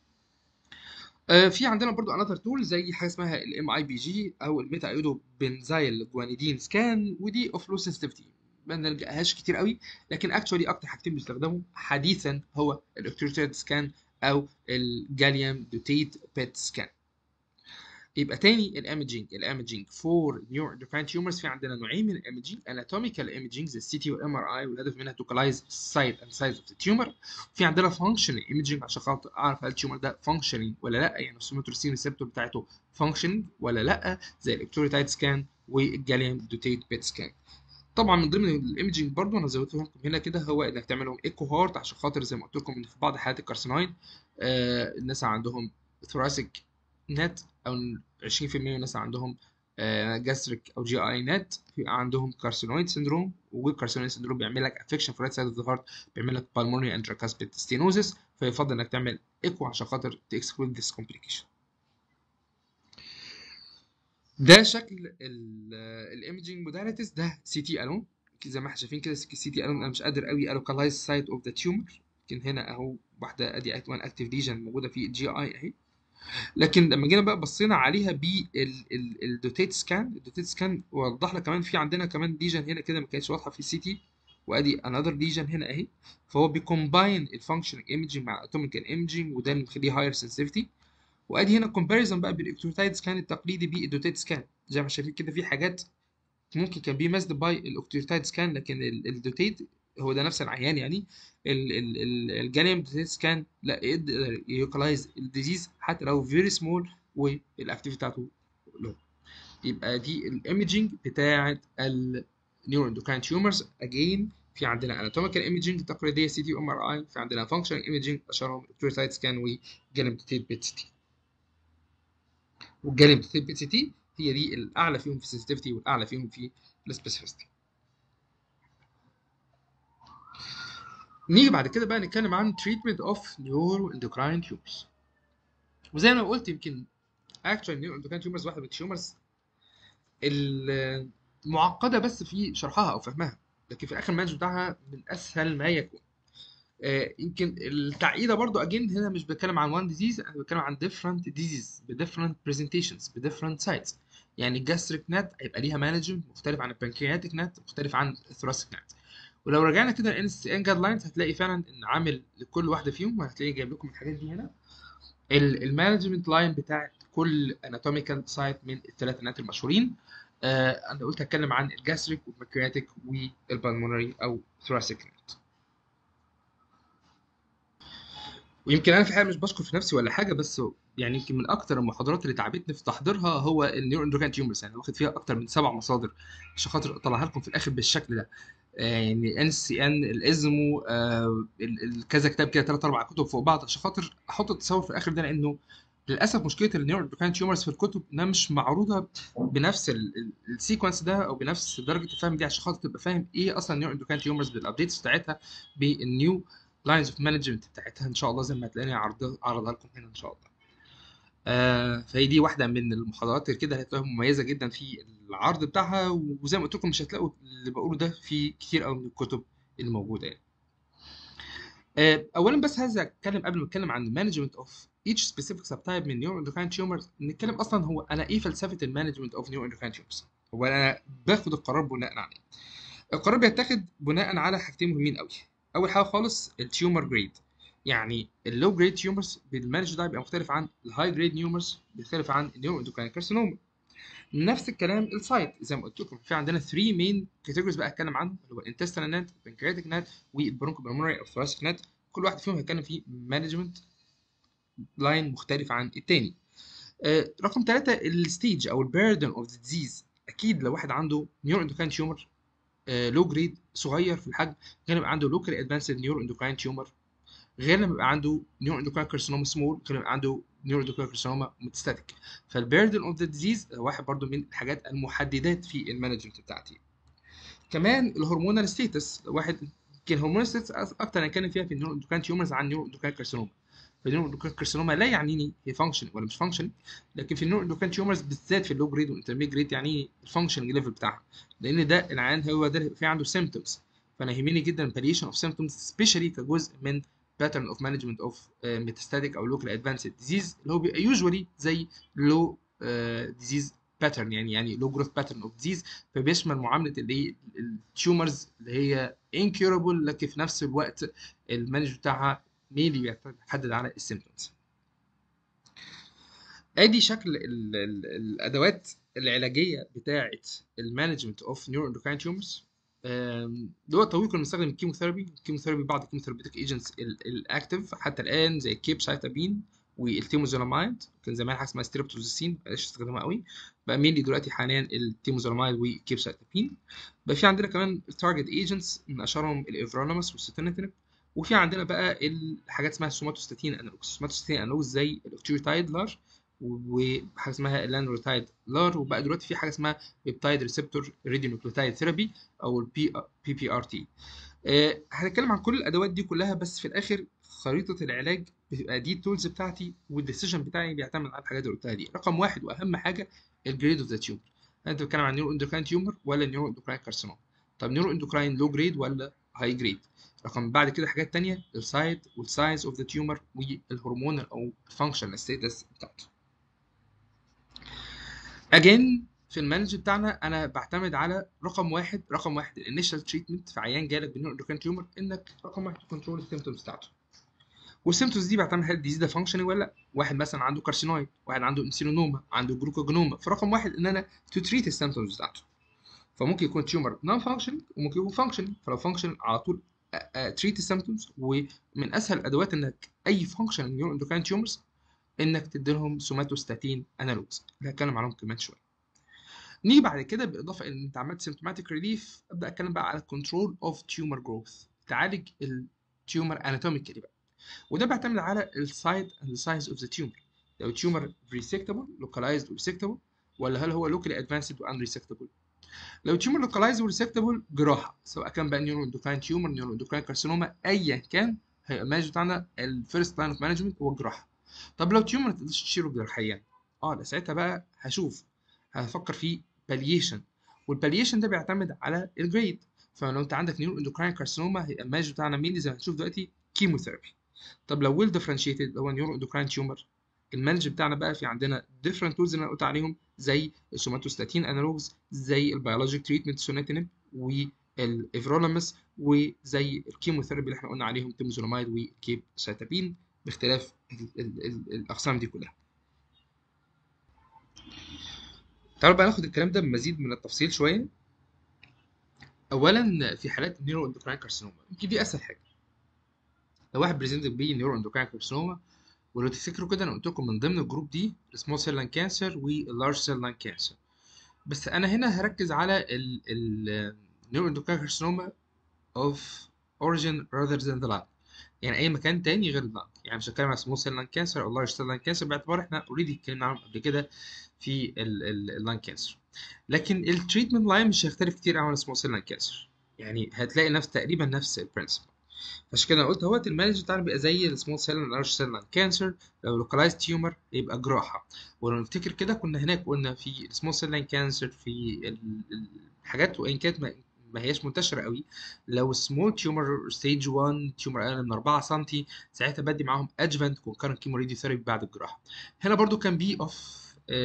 في عندنا برضو انذر تول زي حاجه اسمها الام اي بي جي او الميتا ايودو بنزايل جوانيدين سكان ودي اوف لو سنسيتيفيتي ما نلجاهاش كتير قوي لكن اكشولي اكتر حاجتين بيستخدموا حديثا هو الاكتروتيد سكان او الجاليوم دوتيت بيت سكان يبقى تاني الايمجينج الايمجينج فور نيو اندوكراين تيومرز في عندنا نوعين من الايمجينج اناتوميكال ايمجينج زي السي تي والام ار اي والهدف منها توكلايز السايت اند سايز اوف ذا تيومر في عندنا فانكشنال ايمجينج عشان خاطر اعرف هل التيومر ده فانكشنينج ولا لا يعني السوماتروسين ريسبتور بتاعته فانكشنينج ولا لا زي الالكتروتايد سكان والجاليوم دوتيت بيت سكان طبعا من ضمن الايمجنج برضو انا زودته لكم هنا كده هو انك تعملهم ايكو هارت عشان خاطر زي ما قلت لكم ان في بعض حالات الكارسينويد آه الناس عندهم ثوراسيك نت او 20% من الناس عندهم جاستريك او جي اي نت في عندهم كارسينويد سندروم والكارسينويد سندروم بيعمل لك افكشن في رايت سايد اوف ذا هارت بيعمل لك بالمونري انتراكاسبيد ستينوزس فيفضل انك تعمل ايكو عشان خاطر تكسكلود ذيس كومبليكيشن ده شكل الايمجنج موداليتيز ده سي تي الون زي ما احنا شايفين كده السي تي الون انا مش قادر قوي الوكالايز سايت اوف ذا تيومر لكن هنا اهو واحده ادي وان اكتيف ليجن موجوده في الجي اي اهي لكن لما جينا بقى بصينا عليها بالدوتيت سكان الدوتيت سكان وضح لك كمان في عندنا كمان ليجن هنا كده ما كانتش واضحه في السي تي وادي انذر ليجن هنا اهي فهو بيكومباين الفانكشنال ايمجنج مع الاتوميكال ايمجنج وده اللي مخليه هاير سنسيفيتي وادي هنا كومباريزون بقى بالاكتروتايد سكان التقليدي بالدوتيت سكان زي ما شايفين كده في حاجات ممكن كان بي ماسد باي الاكتروتايد سكان لكن الدوتيت هو ده نفس العيان يعني الجاليوم دوتيت سكان لا يقدر يوكلايز الديزيز حتى لو فيري سمول والاكتيفيتي بتاعته لو يبقى دي الايمجنج بتاعه النيورو اندوكراين تيومرز اجين في عندنا اناتوميكال ايمجنج تقليديه سي تي ام ار اي في عندنا فانكشنال ايمجنج اشهرهم اكتروتايد سكان وجاليوم دوتيت بيت سي تي والجاليوم دوتيت بيت سي تي هي دي الاعلى فيهم في السنسيتيفيتي والاعلى فيهم في السبيسيفيستي نيجي بعد كده بقى نتكلم عن treatment of neuroendocrine tumors وزي ما قلت يمكن actual neuroendocrine tumors واحده من التيومرز المعقده بس في شرحها او فهمها لكن في الاخر المانج بتاعها من اسهل ما يكون آه يمكن التعقيده برضو اجين هنا مش بتكلم عن وان ديزيز انا بتكلم عن different diseases ب different presentations ب different sites يعني الجاستريك نت هيبقى ليها مانجمنت مختلف عن البنكرياتيك نت مختلف عن الثوراسيك نت ولو رجعنا كده لان اس ان جايد لاينز هتلاقي فعلا ان عامل لكل واحده فيهم وهتلاقي جايب لكم الحاجات دي هنا المانجمنت لاين بتاع كل اناتوميكال سايت من الثلاث نات المشهورين آه انا قلت هتكلم عن الجاستريك والبنكرياتيك والبلمونري او ثوراسيك نت ويمكن انا في حاجه مش بشكر في نفسي ولا حاجه بس يعني يمكن من اكتر المحاضرات اللي تعبتني في تحضيرها هو النيورو اندوكراين تيومرز يعني واخد فيها اكتر من سبع مصادر عشان خاطر اطلعها لكم في الاخر بالشكل ده يعني ان سي ان الازمو آه كذا كتاب كده ثلاث اربع كتب فوق بعض عشان خاطر احط التصور في الاخر ده لانه للاسف مشكله النيورو اندوكراين تيومرز في الكتب انها مش معروضه بنفس السيكونس ده او بنفس درجه الفهم دي عشان خاطر تبقى فاهم ايه اصلا النيورو اندوكراين تيومرز بالابديتس بتاعتها بالنيو لاينز اوف مانجمنت بتاعتها ان شاء الله زي ما هتلاقيني عرضها لكم هنا ان شاء الله آه فهي دي واحده من المحاضرات اللي كده هتلاقيها مميزه جدا في العرض بتاعها وزي ما قلت لكم مش هتلاقوا اللي بقوله ده في كتير قوي من الكتب اللي موجوده يعني آه اولا بس عايز اتكلم قبل ما اتكلم عن المانجمنت اوف each specific subtype من نيورو اندوكراين تيومرز نتكلم اصلا هو انا ايه فلسفه المانجمنت اوف نيورو اندوكراين تيومرز هو انا باخد القرار بناء على ايه القرار بيتاخد بناء على حاجتين مهمين قوي اول حاجه خالص التيومر جريد يعني اللو جريد تيومرز بالمانج ده بيبقى مختلف عن الهاي جريد نيومرز بيختلف عن النيورو اندوكراين كارسينوما نفس الكلام السايت زي ما قلت لكم في عندنا 3 مين كاتيجوريز بقى اتكلم عنهم اللي هو الانتستينال نت البنكرياتيك نت والبرونكو بالمونري او ثوراسيك نت كل واحد فيهم هيتكلم فيه مانجمنت لاين مختلف عن التاني آه رقم ثلاثة الستيج او البيردن اوف ذا ديزيز اكيد لو واحد عنده نيورو اندوكراين تيومر لو جريد صغير في الحجم غير يبقى عنده لوكال ادفانسد نيورو اندوكراين تيومر غير لما يبقى عنده نيورو اندوكراين كارسينوما سمول غير لما يبقى عنده نيورو اندوكراين كارسينوما ميتاستاتيك فالبيردن اوف ذا ديزيز واحد برضو من الحاجات المحددات في المانجمنت بتاعتي كمان الهرمونال ستيتس واحد يمكن الهرمونال ستيتس اكتر هنتكلم فيها في النيورو اندوكراين تيومرز عن نيورو اندوكراين كارسينوما فالنيورو اندوكراين كارسينوما لا يعنيني هي فانكشن ولا مش فانكشن لكن في النيورو اندوكراين تيومرز بالذات في اللو جريد والانترميد جريد يعني الفانكشن ليفل بتاعها لان ده العيان هو ده اللي في عنده سيمتومز فانا يهمني جدا palliation اوف سيمتومز سبيشالي كجزء من pattern of management of uh, metastatic او local advanced disease اللي هو بيبقى usually زي low uh, disease pattern يعني يعني low growth pattern of disease فبيشمل معامله اللي هي التيومرز اللي هي incurable لكن في نفس الوقت المانج بتاعها ميلي بيحدد على السيمتومز ادي شكل ال ال الادوات العلاجيه بتاعه المانجمنت اوف نيورو اندوكراين تيومرز دلوقتي طويل كنا بنستخدم الكيموثيرابي الكيموثيرابي بعض الكيموثيرابيوتيك ايجنتس الاكتف حتى الان زي الكيبسايتابين والتيموزولامايد كان زمان حاجه اسمها ستريبتوزيسين بلاش استخدمها قوي بقى مينلي دلوقتي حاليا التيموزولامايد والكيبسايتابين بقى في عندنا كمان التارجت ايجنتس من اشهرهم الافرانوماس والستينيتينب وفي عندنا بقى الحاجات اسمها السوماتوستاتين انالوجز السوماتوستاتين انالوجز زي الاوكتيوتايد لار وحاجه اسمها اللانروتايد لار وبقى دلوقتي في حاجه اسمها بيبتايد ريسبتور ريديونوكليوتايد ثيرابي او البي بي بي ار تي هنتكلم عن كل الادوات دي كلها بس في الاخر خريطه العلاج بتبقى دي التولز بتاعتي والديسيجن بتاعي بيعتمد على الحاجات اللي قلتها دي رقم واحد واهم حاجه الجريد اوف ذا تيومر انت بتتكلم عن نيورو اندوكراين تيومر ولا نيورو اندوكراين كارسينوم طب نيورو اندوكراين لو جريد ولا هاي جريد رقم بعد كده حاجات تانية السايد والسايز اوف ذا تيومر والهرمونال او الفانكشن ستاتس بتاعته اجين في المانج بتاعنا انا بعتمد على رقم واحد رقم واحد الانيشال تريتمنت في عيان جالك بنيورو اندوكراين تيومر انك رقم واحد تكنترول السيمتومز بتاعته والسيمتومز دي بعتمد هل الديزيز ده فانكشنال ولا لا واحد مثلا عنده كارسينويد واحد عنده انسيلونوما عنده جلوكوجونوما فرقم واحد ان انا تو تريت السيمتومز بتاعته فممكن يكون تيومر نون فانكشنال وممكن يكون فانكشنال فلو فانكشنال على طول تريت السيمتومز ومن اسهل الادوات انك اي فانكشنال نيورو اندوكراين تيومرز انك تدي لهم سوماتوستاتين انالوجز اللي هتكلم عنهم كمان شويه نيجي بعد كده بالاضافه ان انت عملت سيمتوماتيك ريليف ابدا اتكلم بقى على كنترول اوف تيومر جروث تعالج التيومر اناتوميكالي بقى وده بيعتمد على السايد اند سايز اوف ذا تيومر لو التيومر ريسكتبل لوكالايزد وريسكتبل ولا هل هو لوكالي ادفانسد وان ريسكتبل لو التيومر لوكالايزد وريسكتبل جراحه سواء كان بقى نيورو اندوكراين تيومر نيورو اندوكراين كارسينوما ايا كان هيبقى المانج بتاعنا الفيرست لاين اوف مانجمنت هو الجراحه طب لو تيومر ما تقدرش تشيله جراحيا اه ده ساعتها بقى هشوف هفكر في باليشن والباليشن ده بيعتمد على الجريد فلو انت عندك نيورو اندوكراين كارسينوما هيبقى المانج بتاعنا مين زي ما هنشوف دلوقتي كيموثيرابي طب لو ويل ديفرنشيتد اللي هو نيورو اندوكراين تيومر المانج بتاعنا بقى في عندنا ديفرنت تولز اللي انا قلت عليهم زي السوماتوستاتين انالوجز زي البيولوجيك تريتمنت سوناتينب والافرولامس وزي الكيموثيرابي اللي احنا قلنا عليهم تيموزولامايد وكيب ساتابين باختلاف ال ال ال الاقسام دي كلها تعالوا بقى ناخد الكلام ده بمزيد من التفصيل شويه اولا في حالات النيورو اندوكراين كارسينوما يمكن دي اسهل حاجه لو واحد بريزنت بيه نيورو اندوكراين كارسينوما ولو تفتكروا كده انا قلت لكم من ضمن الجروب دي السمول سيل لان كانسر واللارج سيل لان كانسر بس انا هنا هركز على النيورو اندوكراين كارسينوما اوف اوريجين rather than the lung يعني اي مكان تاني غير اللانج يعني مش هتكلم على سمول سيل لان كانسر او لارج سيل لان كانسر باعتبار احنا اوريدي اتكلمنا عنهم قبل كده في اللان كانسر لكن التريتمنت لاين مش هيختلف كتير عن السمول سيل لان كانسر يعني هتلاقي نفس تقريبا نفس البرنسبل عشان كده قلت اهوت المانج بتاعنا بيبقى زي السمول سيل لارج سيل لان كانسر لو لوكالايز تيومر يبقى جراحه ولو نفتكر كده كنا هناك قلنا في السمول سيل لان كانسر في الحاجات وان كانت ما هياش منتشره قوي لو سمول تيومر ستيج 1 تيومر اقل من 4 سم ساعتها بدي معاهم ادجفنت كونكرنت كيمو راديو ثيرابي بعد الجراحه هنا برضو كان بي اوف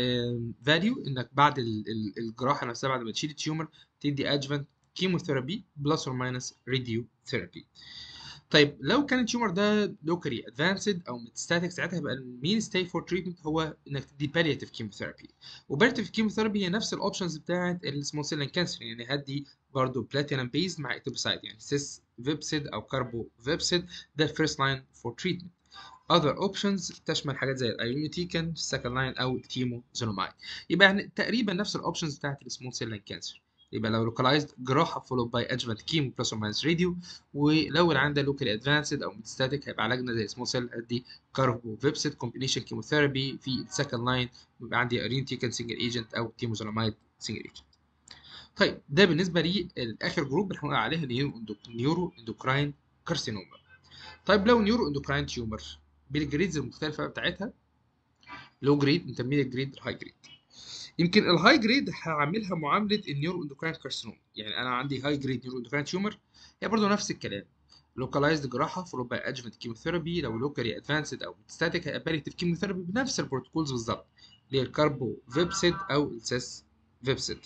فاليو انك بعد الجراحه نفسها بعد ما تشيل التيومر تدي ادجفنت كيموثيرابي بلس اور ماينس راديو ثيرابي طيب لو كان التيومر ده لوكالي ادفانسد او ميتستاتيك ساعتها هيبقى المين ستاي فور تريتمنت هو انك تدي بالياتيف كيموثيرابي وبالياتيف كيموثيرابي هي نفس الاوبشنز بتاعت السمول سيل كانسر يعني هدي برضه بلاتينم بيز مع اتوبسايد يعني سيس فيبسيد او كاربو فيبسيد ده الفيرست لاين فور تريتمنت other options تشمل حاجات زي الايونيتيكن السكند لاين او التيموزولومايد يبقى يعني تقريبا نفس الاوبشنز بتاعت السمول سيل كانسر يبقى لو localized جراحة followed by adjuvant chemo plus or minus radio ولو العيان ده locally advanced أو metastatic هيبقى علاجنا زي small cell أدي كاربوفيبسيد combination chemotherapy في السكند لاين بيبقى عندي irinotecan single agent أو temozolomide single agent. طيب ده بالنسبة لي آخر جروب اللي هنقول عليها نيورو اندوكراين كارسينوما. طيب لو نيورو اندوكراين تيومر بالجريدز المختلفة بتاعتها لو جريد انترميديت جريد هاي جريد. يمكن الهاي جريد هعملها معامله النيورو اندوكراين كارسينوما يعني انا عندي هاي جريد نيورو اندوكراين تيومر هي برضه نفس الكلام لوكالايزد جراحه فولود باي ادجمنت كيموثيرابي لو لوكالي ادفانسد او ستاتيك هيبقى باليتيف كيموثيرابي بنفس البروتوكولز بالظبط اللي هي الكاربو فيبسيد او السيس فيبسيد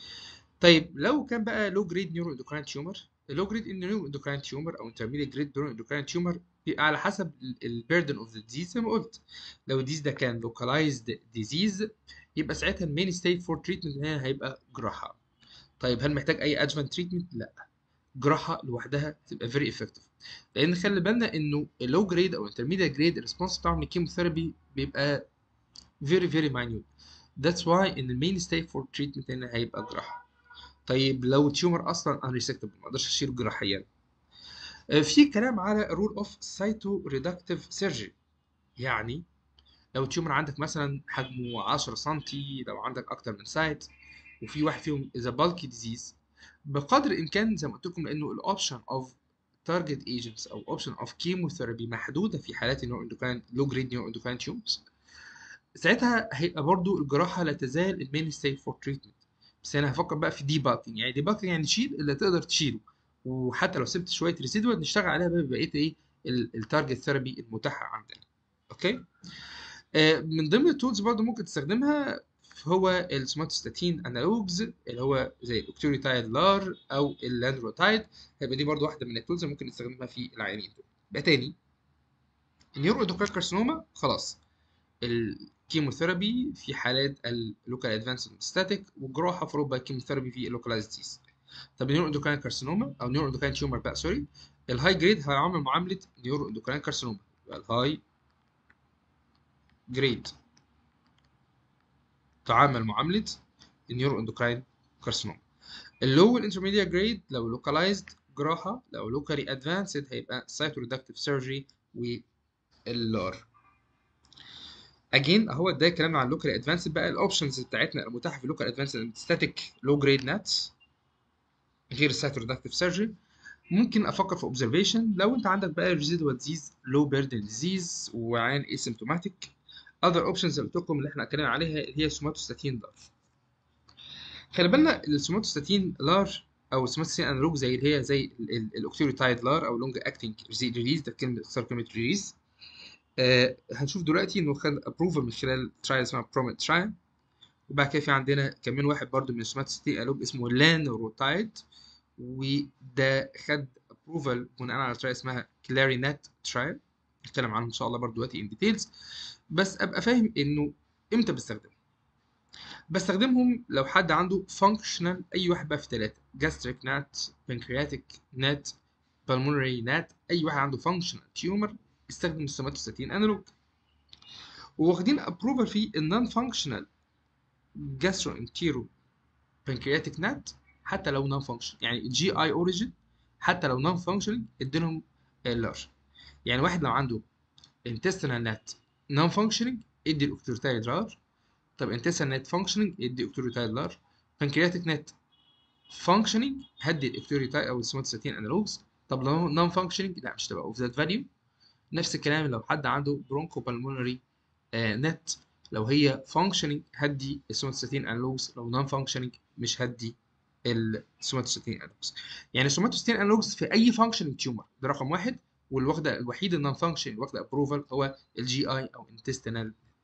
طيب لو كان بقى لو جريد نيورو اندوكراين تيومر اللو جريد نيورو اندوكراين تيومر او انترميديت جريد نيورو اندوكراين تيومر بيبقى على حسب البيردن اوف ذا ديزيز زي ما قلت لو الديز ده كان لوكالايزد ديزيز يبقى ساعتها المين ستيت فور تريتمنت هنا هيبقى جراحه طيب هل محتاج اي ادجفانت تريتمنت لا جراحه لوحدها تبقى فيري افكتيف لان خلي بالنا انه اللو جريد او انترميديت جريد الريسبونس بتاعهم للكيموثيرابي بيبقى فيري فيري ماينيوت ذاتس واي ان المين ستيت فور تريتمنت هنا هيبقى جراحه طيب لو تيومر اصلا انريسكتبل ما اقدرش اشيله جراحيا في كلام على رول اوف سايتو ريدكتيف سيرجري يعني لو التيومر عندك مثلا حجمه 10 سم لو عندك اكتر من سايت وفي واحد فيهم اذا بالكي ديزيز بقدر الامكان زي ما قلت لكم لانه الاوبشن اوف تارجت ايجنتس او اوبشن اوف كيموثيرابي محدوده في حالات النيو اندوكراين لو جريد نيو اندوكراين تيومرز ساعتها هيبقى برضو الجراحه لا تزال المين ستيت فور تريتمنت بس انا هفكر بقى في دي باكينج يعني دي باكينج يعني تشيل اللي تقدر تشيله وحتى لو سبت شويه ريسيدوال نشتغل عليها بقى بقيه ايه التارجت ثيرابي المتاحه عندنا اوكي آه من ضمن التولز برضو ممكن تستخدمها هو السوماتوستاتين انالوجز اللي هو زي الاوكتوريتايد لار او اللاندروتايد هيبقى دي برضو واحده من التولز ممكن نستخدمها في العيانين دول يبقى تاني النيورو اندوكراين كارسينوما خلاص الكيموثيرابي في حالات اللوكال ادفانس ستاتيك وجراحه فروض باي كيموثيرابي في اللوكالايزد ديز طب النيورو اندوكراين كارسينوما او نيورو اندوكراين تيومر بقى سوري الهاي جريد هيعمل معامله نيورو اندوكراين كارسينوما يبقى الهاي جريد تعامل معامله النيورو اندوكراين كارسينوما اللو والانترميديت جريد لو لوكالايزد جراحه لو لوكالي ادفانسد هيبقى سايتو ريدكتيف سيرجري واللار اجين اهو ده كلامنا عن اللوكال ادفانسد بقى الاوبشنز بتاعتنا المتاحه في اللوكال ادفانسد ستاتيك لو جريد ناتس غير السايتو ريدكتيف سيرجري ممكن افكر في اوبزرفيشن لو انت عندك بقى ريزيدوال ديزيز لو بيردن ديزيز وعين اسيمتوماتيك اذر اوبشنز اللي قلت لكم اللي احنا اتكلمنا عليها هي سوماتوستاتين لار خلي بالنا السوماتوستاتين لار او السوماتوستاتين انالوج زي اللي هي زي الاوكتوريتايد لار او لونج اكتنج ريليز ده كلمه اختصار كلمه ريليز آه هنشوف دلوقتي انه خد ابروفل من خلال ترايل اسمها بروميت ترايل وبعد كده في عندنا كمان واحد برضو من السوماتوستاتين انالوج اسمه لانروتايد وده خد ابروفل بناء على ترايل اسمها كلارينات ترايل نتكلم عنه ان شاء الله برضو دلوقتي ان ديتيلز بس ابقى فاهم انه امتى بستخدمهم بستخدمهم لو حد عنده فانكشنال اي واحد بقى في ثلاثه جاستريك نات بنكرياتيك نات بالمونري نات اي واحد عنده فانكشنال تيومر يستخدم السوماتوستاتين انالوج وواخدين ابروفل في النون فانكشنال جاسترو انتيرو بنكرياتيك نات حتى لو نون فانكشن يعني جي اي اوريجين حتى لو نون فانكشنال اديلهم اللارج يعني واحد لو عنده intestinal net non functioning ادي الاوكتوريتايد لارج طب intestinal net functioning ادي اوكتوريتايد لارج pancreatic net functioning هدي الاوكتوريتايد او السوماتوستاتين انالوجز طب لو نون فانكشننج لا مش تبقى اوف ذات فاليو نفس الكلام لو حد عنده برونكو بالمونري نت لو هي فانكشننج هدي السوماتوستاتين انالوجز لو نون فانكشننج مش هدي السوماتوستاتين انالوجز يعني السوماتوستاتين انالوجز في اي فانكشننج تيومر ده رقم واحد والواخده الوحيد النون فانكشن واخده ابروفال هو الجي اي او انتستينال نت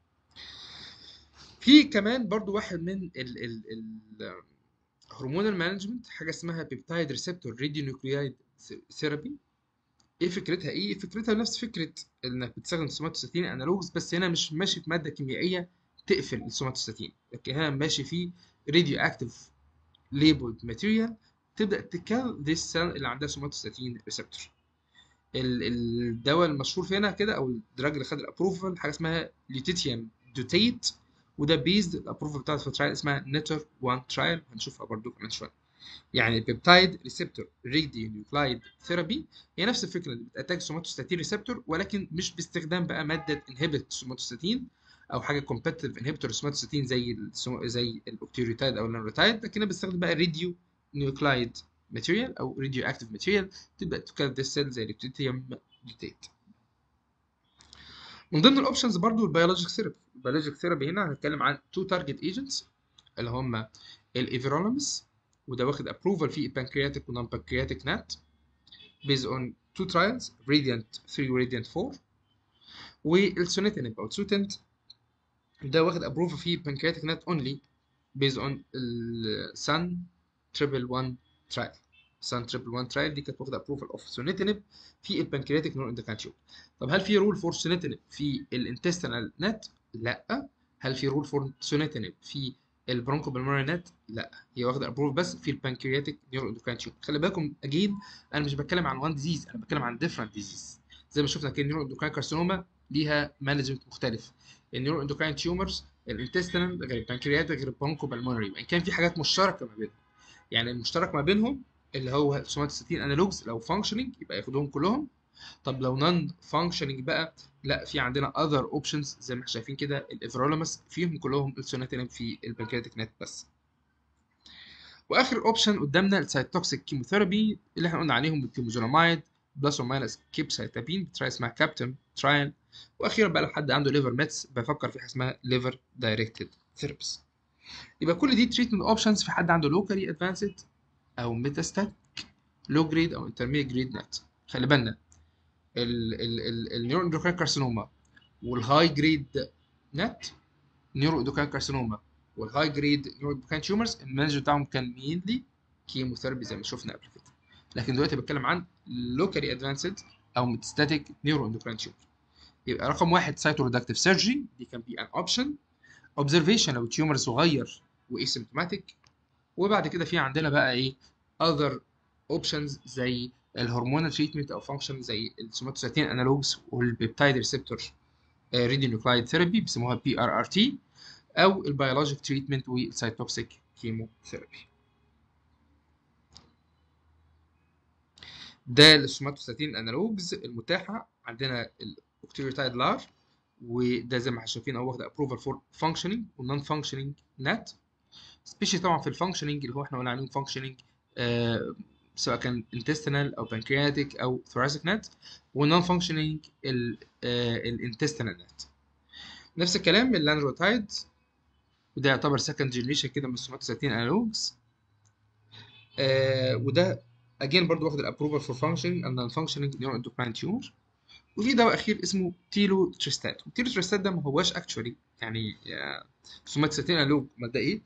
في كمان برضو واحد من ال ال ال هرمونال مانجمنت حاجه اسمها بيبتايد ريسبتور راديو نيوكليايد ثيرابي ايه فكرتها ايه فكرتها نفس فكره انك بتستخدم سوماتوستاتين انالوجز بس هنا مش ماشي في ماده كيميائيه تقفل السوماتوستاتين لكن هنا ماشي في راديو اكتيف ليبلد ماتيريال تبدا تكل ذي السيل اللي عندها سوماتوستاتين ريسبتور الدواء المشهور هنا كده او الدراج اللي خد الابروفل حاجه اسمها ليتيتيوم دوتيت وده بيزد الابروفل بتاعته في ترايل اسمها نتر 1 ترايل هنشوفها برضو كمان شويه يعني البيبتايد ريسبتور ريدي نيوكلايد ثيرابي هي نفس الفكره اللي بتاتاك سوماتوستاتين ريسبتور ولكن مش باستخدام بقى ماده انهبت سوماتوستاتين او حاجه كومبتيتيف انهبيتور سوماتوستاتين زي زي الاوكتيوريتايد او النيروتايد لكن بستخدم بقى ريديو نيوكلايد ماتيريال او راديو اكتيف ماتيريال تبدا تكلف ذا سيل زي البتيتيوم دوتيت من ضمن الاوبشنز برضو البيولوجيك ثيرابي البيولوجيك ثيرابي هنا هنتكلم عن تو تارجت ايجنتس اللي هم الايفيرولمس وده واخد ابروفال في البنكرياتيك ونون بنكرياتيك نات based on two trials radiant 3 و radiant 4 والسونيتينيب او تسوتنت ده واخد ابروفال في pancreatic net only based on السن تريبل 1 ترايل سان تريبل 1 ترايل دي كانت واخده ابروفال اوف سونيتينيب في البنكرياتيك نور اندوكراين تيوب طب هل في رول فور سونيتينيب في الانتستينال نت لا هل في رول فور سونيتينيب في البرونكو بالمونري نت لا هي واخده ابروف بس في البنكرياتيك نيورو اندوكراين تيوب خلي بالكم اجين انا مش بتكلم عن وان ديزيز انا بتكلم عن ديفرنت ديزيز زي ما شفنا كده النيورو اندوكراين كارسينوما ليها مانجمنت مختلف النيورو اندوكراين تيومرز الانتستينال غير البنكرياتيك غير البرونكو بالمونري وان كان في حاجات مشتركه ما بينهم يعني المشترك ما بينهم اللي هو سوماتوستاتين انالوجز لو فانكشننج يبقى ياخدوهم كلهم طب لو نون فانكشننج بقى لا في عندنا اذر اوبشنز زي ما احنا شايفين كده الافرولوماس فيهم كلهم السوناتينم في البنكرياتيك نت بس واخر اوبشن قدامنا السايتوكسيك كيموثيرابي اللي احنا قلنا عليهم التيموزولامايد بلس او ماينس كيبسايتابين بتراي اسمها كابتن ترايل واخيرا بقى لو حد عنده ليفر ميتس بفكر في حاجه اسمها ليفر دايركتد ثيرابيز يبقى كل دي تريتمنت اوبشنز في حد عنده لوكالي ادفانسد او ميتاستات لو جريد او انترميديت جريد نت خلي بالنا النيورو اندوكراين كارسينوما والهاي جريد نت نيورو اندوكراين كارسينوما والهاي جريد نيورو اندوكراين تيومرز المانج بتاعهم كان مينلي كيموثيرابي زي ما شفنا قبل كده لكن دلوقتي بتكلم عن لوكالي ادفانسد او ميتاستاتيك نيورو اندوكراين تيومر يبقى رقم واحد سايتو ريدكتيف سيرجري دي كان بي ان اوبشن اوبزرفيشن لو التيومر صغير وايسيمتوماتيك وبعد كده في عندنا بقى ايه other اوبشنز زي الهرمونال تريتمنت او فانكشن زي السوماتوستاتين انالوجز والبيبتايد ريسبتور ريدي نيوكلايد ثيرابي بيسموها بي ار ار تي او البيولوجيك تريتمنت والسايتوكسيك كيمو ثيرابي ده السوماتوستاتين انالوجز المتاحه عندنا الاوكتيريوتايد لار وده زي ما احنا شايفين اهو واخد ابروفال فور فانكشننج ونون فانكشننج نت سبيشال طبعا في الفانكشننج اللي هو احنا قلنا عليهم فانكشننج آه سواء كان intestinal او pancreatic او thoracic net والنون فانكشننج الانتستينال نت نفس الكلام اللانروتايد وده يعتبر second generation كده من السوماتوستاتين انالوجز آه وده اجين برضو واخد الابروفال فور فانكشننج اند نون فانكشننج نيورو اندوكراين تيومر وفي دواء اخير اسمه تيلو تريستات والتيلو تريستات ده ما هواش اكشولي يعني سوماتوستاتين انالوج مبدئي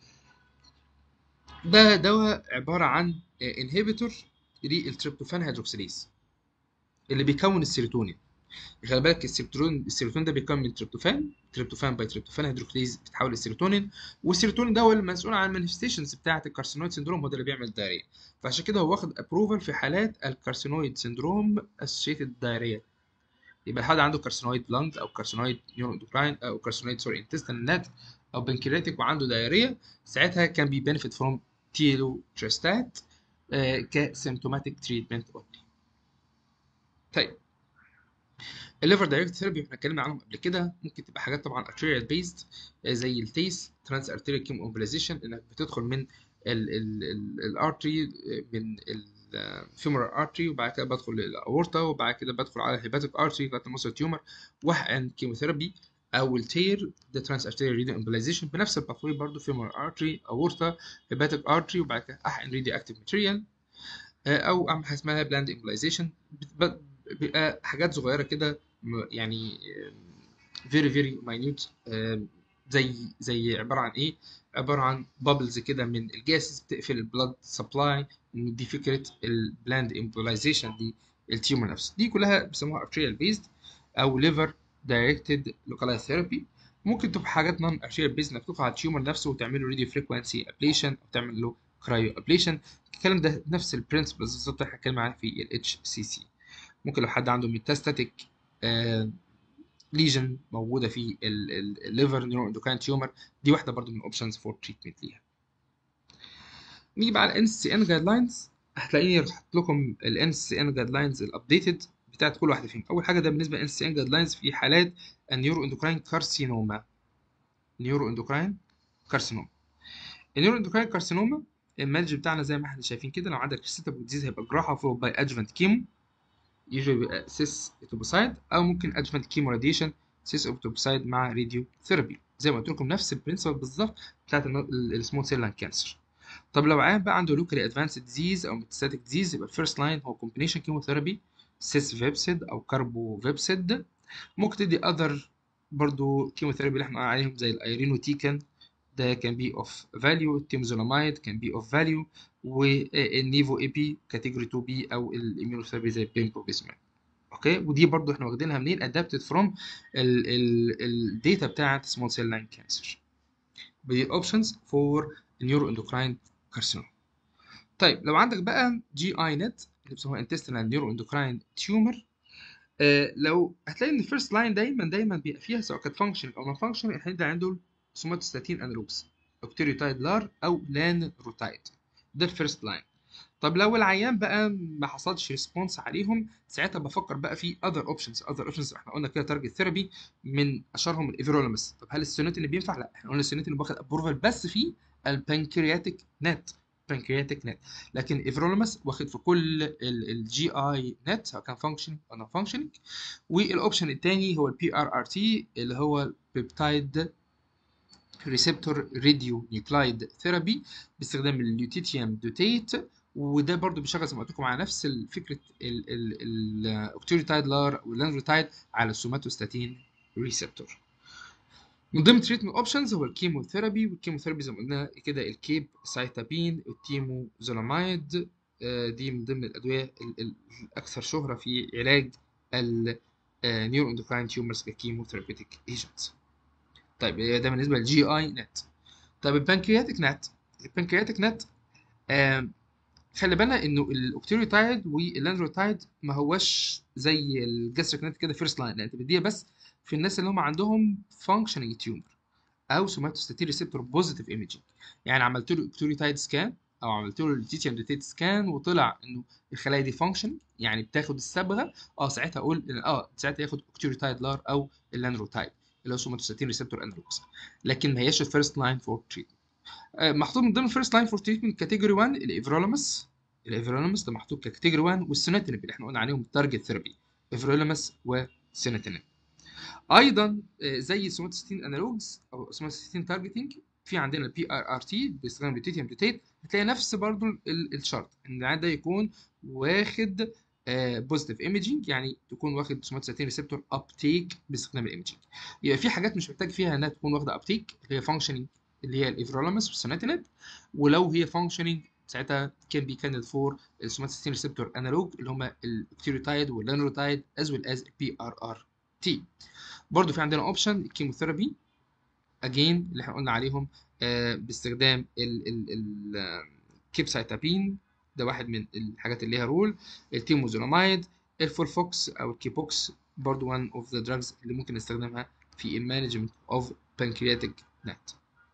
ده دواء عباره عن انهبيتور للتريبتوفان هيدروكسيليز اللي بيكون السيروتونين خلي بالك السيروتونين السيروتونين ده بيكون من تريبتوفان تريبتوفان باي تريبتوفان هيدروكسيليز بتتحول للسيروتونين والسيروتونين ده هو المسؤول عن المانيفستيشنز بتاعه الكارسينويد سيندروم هو ده اللي بيعمل دايريا فعشان كده هو واخد ابروفال في حالات الكارسينويد سيندروم اسوشيتد دايريا يبقى حد عنده كارسينويد لانج او كارسينويد نيورو اندوكراين او كارسينويد سوري انتستين نت او بنكرياتيك وعنده دايريا ساعتها كان بي بنفيت فروم تيلو تريستات كسيمتوماتيك تريتمنت اونلي طيب الليفر دايركت ثيرابي احنا اتكلمنا عنهم قبل كده ممكن تبقى حاجات طبعا ارتيريال بيزد زي التيس ترانس ارتيريال كيم اومبلايزيشن انك بتدخل من الارتري من الفيمورال ارتري وبعد كده بدخل الاورتا وبعد كده بدخل على الهيباتيك ارتري لغايه ما اوصل تيومر واحقن كيموثيرابي او التير ده ترانس ارتيريال ريدي امبلايزيشن بنفس الباثوي برضه فيمورال ارتري اورتا هيباتيك ارتري وبعد كده احقن ريدي اكتيف ماتيريال او اعمل حاجه اسمها بلاند امبلايزيشن بيبقى حاجات صغيره كده يعني فيري فيري ماينيوت زي زي عباره عن ايه عباره عن بابلز كده من الجاسز بتقفل البلاد سبلاي دي فكره البلاند امبلايزيشن دي التيومر نفسه دي كلها بيسموها ارتريال بيزد او ليفر دايركتد لوكالايز ثيرابي ممكن تبقى حاجات نون ارتريال بيزد انك تدخل على التيومر نفسه وتعمل له راديو فريكوانسي ابليشن او تعمل له كرايو ابليشن الكلام ده نفس البرنسبل بالظبط احنا هنتكلم عنها في الاتش سي سي ممكن لو حد عنده ميتاستاتيك ليجن موجوده في الليفر نيورو اندوكراين تيومر دي واحده برضو من الاوبشنز فور تريتمنت ليها نيجي بقى على الان سي ان جايد لاينز هتلاقيني رحت لكم الان سي ان جايد لاينز الابديتد بتاعت كل واحده فيهم اول حاجه ده بالنسبه ان سي ان جايد لاينز في حالات النيورو اندوكراين كارسينوما نيورو اندوكراين كارسينوما النيورو اندوكراين كارسينوما المانج بتاعنا زي ما احنا شايفين كده لو عندك ريسيتابل ديزيز هيبقى جراحه فولو باي ادجفنت كيمو يوجوالي بيبقى سيس اتوبوسايد او ممكن ادجفنت كيمو راديشن سيس اتوبوسايد مع راديو ثيرابي زي ما قلت لكم نفس البرنسبل بالظبط بتاعت السمول سيل لان كانسر طب لو عيان بقى عنده لوكالي ادفانسد ديزيز او ميتاستاتيك ديزيز يبقى الفيرست لاين هو كومبينيشن كيموثيرابي سيس فيبسيد او كاربو فيبسيد ممكن تدي اذر برضو كيموثيرابي اللي احنا عليهم زي الايرينوتيكن ده كان بي اوف فاليو التيمزولامايد كان بي اوف فاليو والنيفو اي بي كاتيجوري 2 بي او الاميونوثيرابي زي بيمبروفيزمان اوكي ودي برضو احنا واخدينها منين ادابتد فروم الداتا بتاعت سمول سيل لاين كانسر بدي الاوبشنز فور نيورو اندوكراين كارسينوم طيب لو عندك بقى جي اي نت اللي بيسموها انتستينال نيورو اندوكراين تيومر آه لو هتلاقي ان الفيرست لاين دايما دايما بيبقى فيها سواء كانت فانكشن او نون فانكشن احنا ده عنده سوماتوستاتين انالوجز اوكتيريوتايد لار او لان روتايد ده الفيرست لاين طب لو العيان بقى ما حصلش ريسبونس عليهم ساعتها بفكر بقى في اذر اوبشنز اذر اوبشنز احنا قلنا كده تارجت ثيرابي من اشهرهم الايفيرولمس طب هل السونيتين بينفع لا احنا قلنا السونيتين واخد ابروفال بس في البنكرياتيك نت بنكرياتيك نت لكن ايفرولوماس واخد في كل الجي اي نت سواء كان فانكشن او نون فانكشننج والاوبشن الثاني هو البي ار ار تي اللي هو البيبتايد ريسبتور راديو نيوكلايد ثيرابي باستخدام الليوتيتيوم دوتيت وده برضو بيشتغل زي ما قلت لكم على نفس فكره الاوكتيريتايد لار واللانروتايد على السوماتوستاتين ريسبتور من ضمن تريتمنت اوبشنز هو الكيموثيرابي والكيموثيرابي زي ما قلنا كده الكيب سايتابين التيموزولامايد دي من ضمن الادويه الاكثر شهره في علاج النيورو اندوكراين تيومرز ككيموثيرابيتيك ايجنتس طيب ده بالنسبه للجي اي نت طيب البنكرياتيك نت البنكرياتيك نت آه خلي بالنا انه الاوكتيريوتايد واللاندروتايد ما هوش زي الجاستريك نت كده فيرست لاين لا انت بتديها بس في الناس اللي هم عندهم فانكشننج تيومر او سوماتوستاتين ريسبتور بوزيتيف ايميجنج يعني عملت له اوكتيريوتايد سكان او عملت له التيتيوم ديتيت سكان وطلع انه الخلايا دي فانكشن يعني بتاخد الصبغه اه ساعتها اقول اه ساعتها ياخد اوكتيريوتايد لار او اللاندروتايد اللي هو سوماتوستاتين ريسبتور انالوجز لكن ما هياش الفيرست لاين فور تريتمنت محطوط من ضمن الفيرست لاين فور تريتمنت كاتيجوري 1 الايفرولومس الايفرولومس ده محطوط ككاتيجوري 1 والسيناتينب اللي احنا قلنا عليهم التارجت ثيرابي ايفرولومس وسيناتينب ايضا زي سوماتوستين انالوجز او سوماتوستين تارجتنج في عندنا البي ار ار تي باستخدام التيتيوم دوتيت هتلاقي نفس برضو الشرط ان العيان ده يكون واخد بوزيتيف ايمجنج يعني تكون واخد سوماتوستين ريسبتور ابتيك باستخدام الايمجنج يبقى في حاجات مش محتاج فيها انها تكون واخده ابتيك اللي هي فانكشننج اللي هي الايفرولومس والسوناتينب ولو هي فانكشننج ساعتها كان بي كانديد فور السوماتوستين ريسبتور انالوج اللي هم الاكتيروتايد واللانروتايد از ويل از البي ار ار تي برضو في عندنا اوبشن الكيموثيرابي اجين اللي احنا قلنا عليهم آه باستخدام الكيبسايتابين ده واحد من الحاجات اللي ليها رول التيموزولامايد الفولفوكس او الكيبوكس برضو one of the drugs اللي ممكن نستخدمها في المانجمنت اوف pancreatic net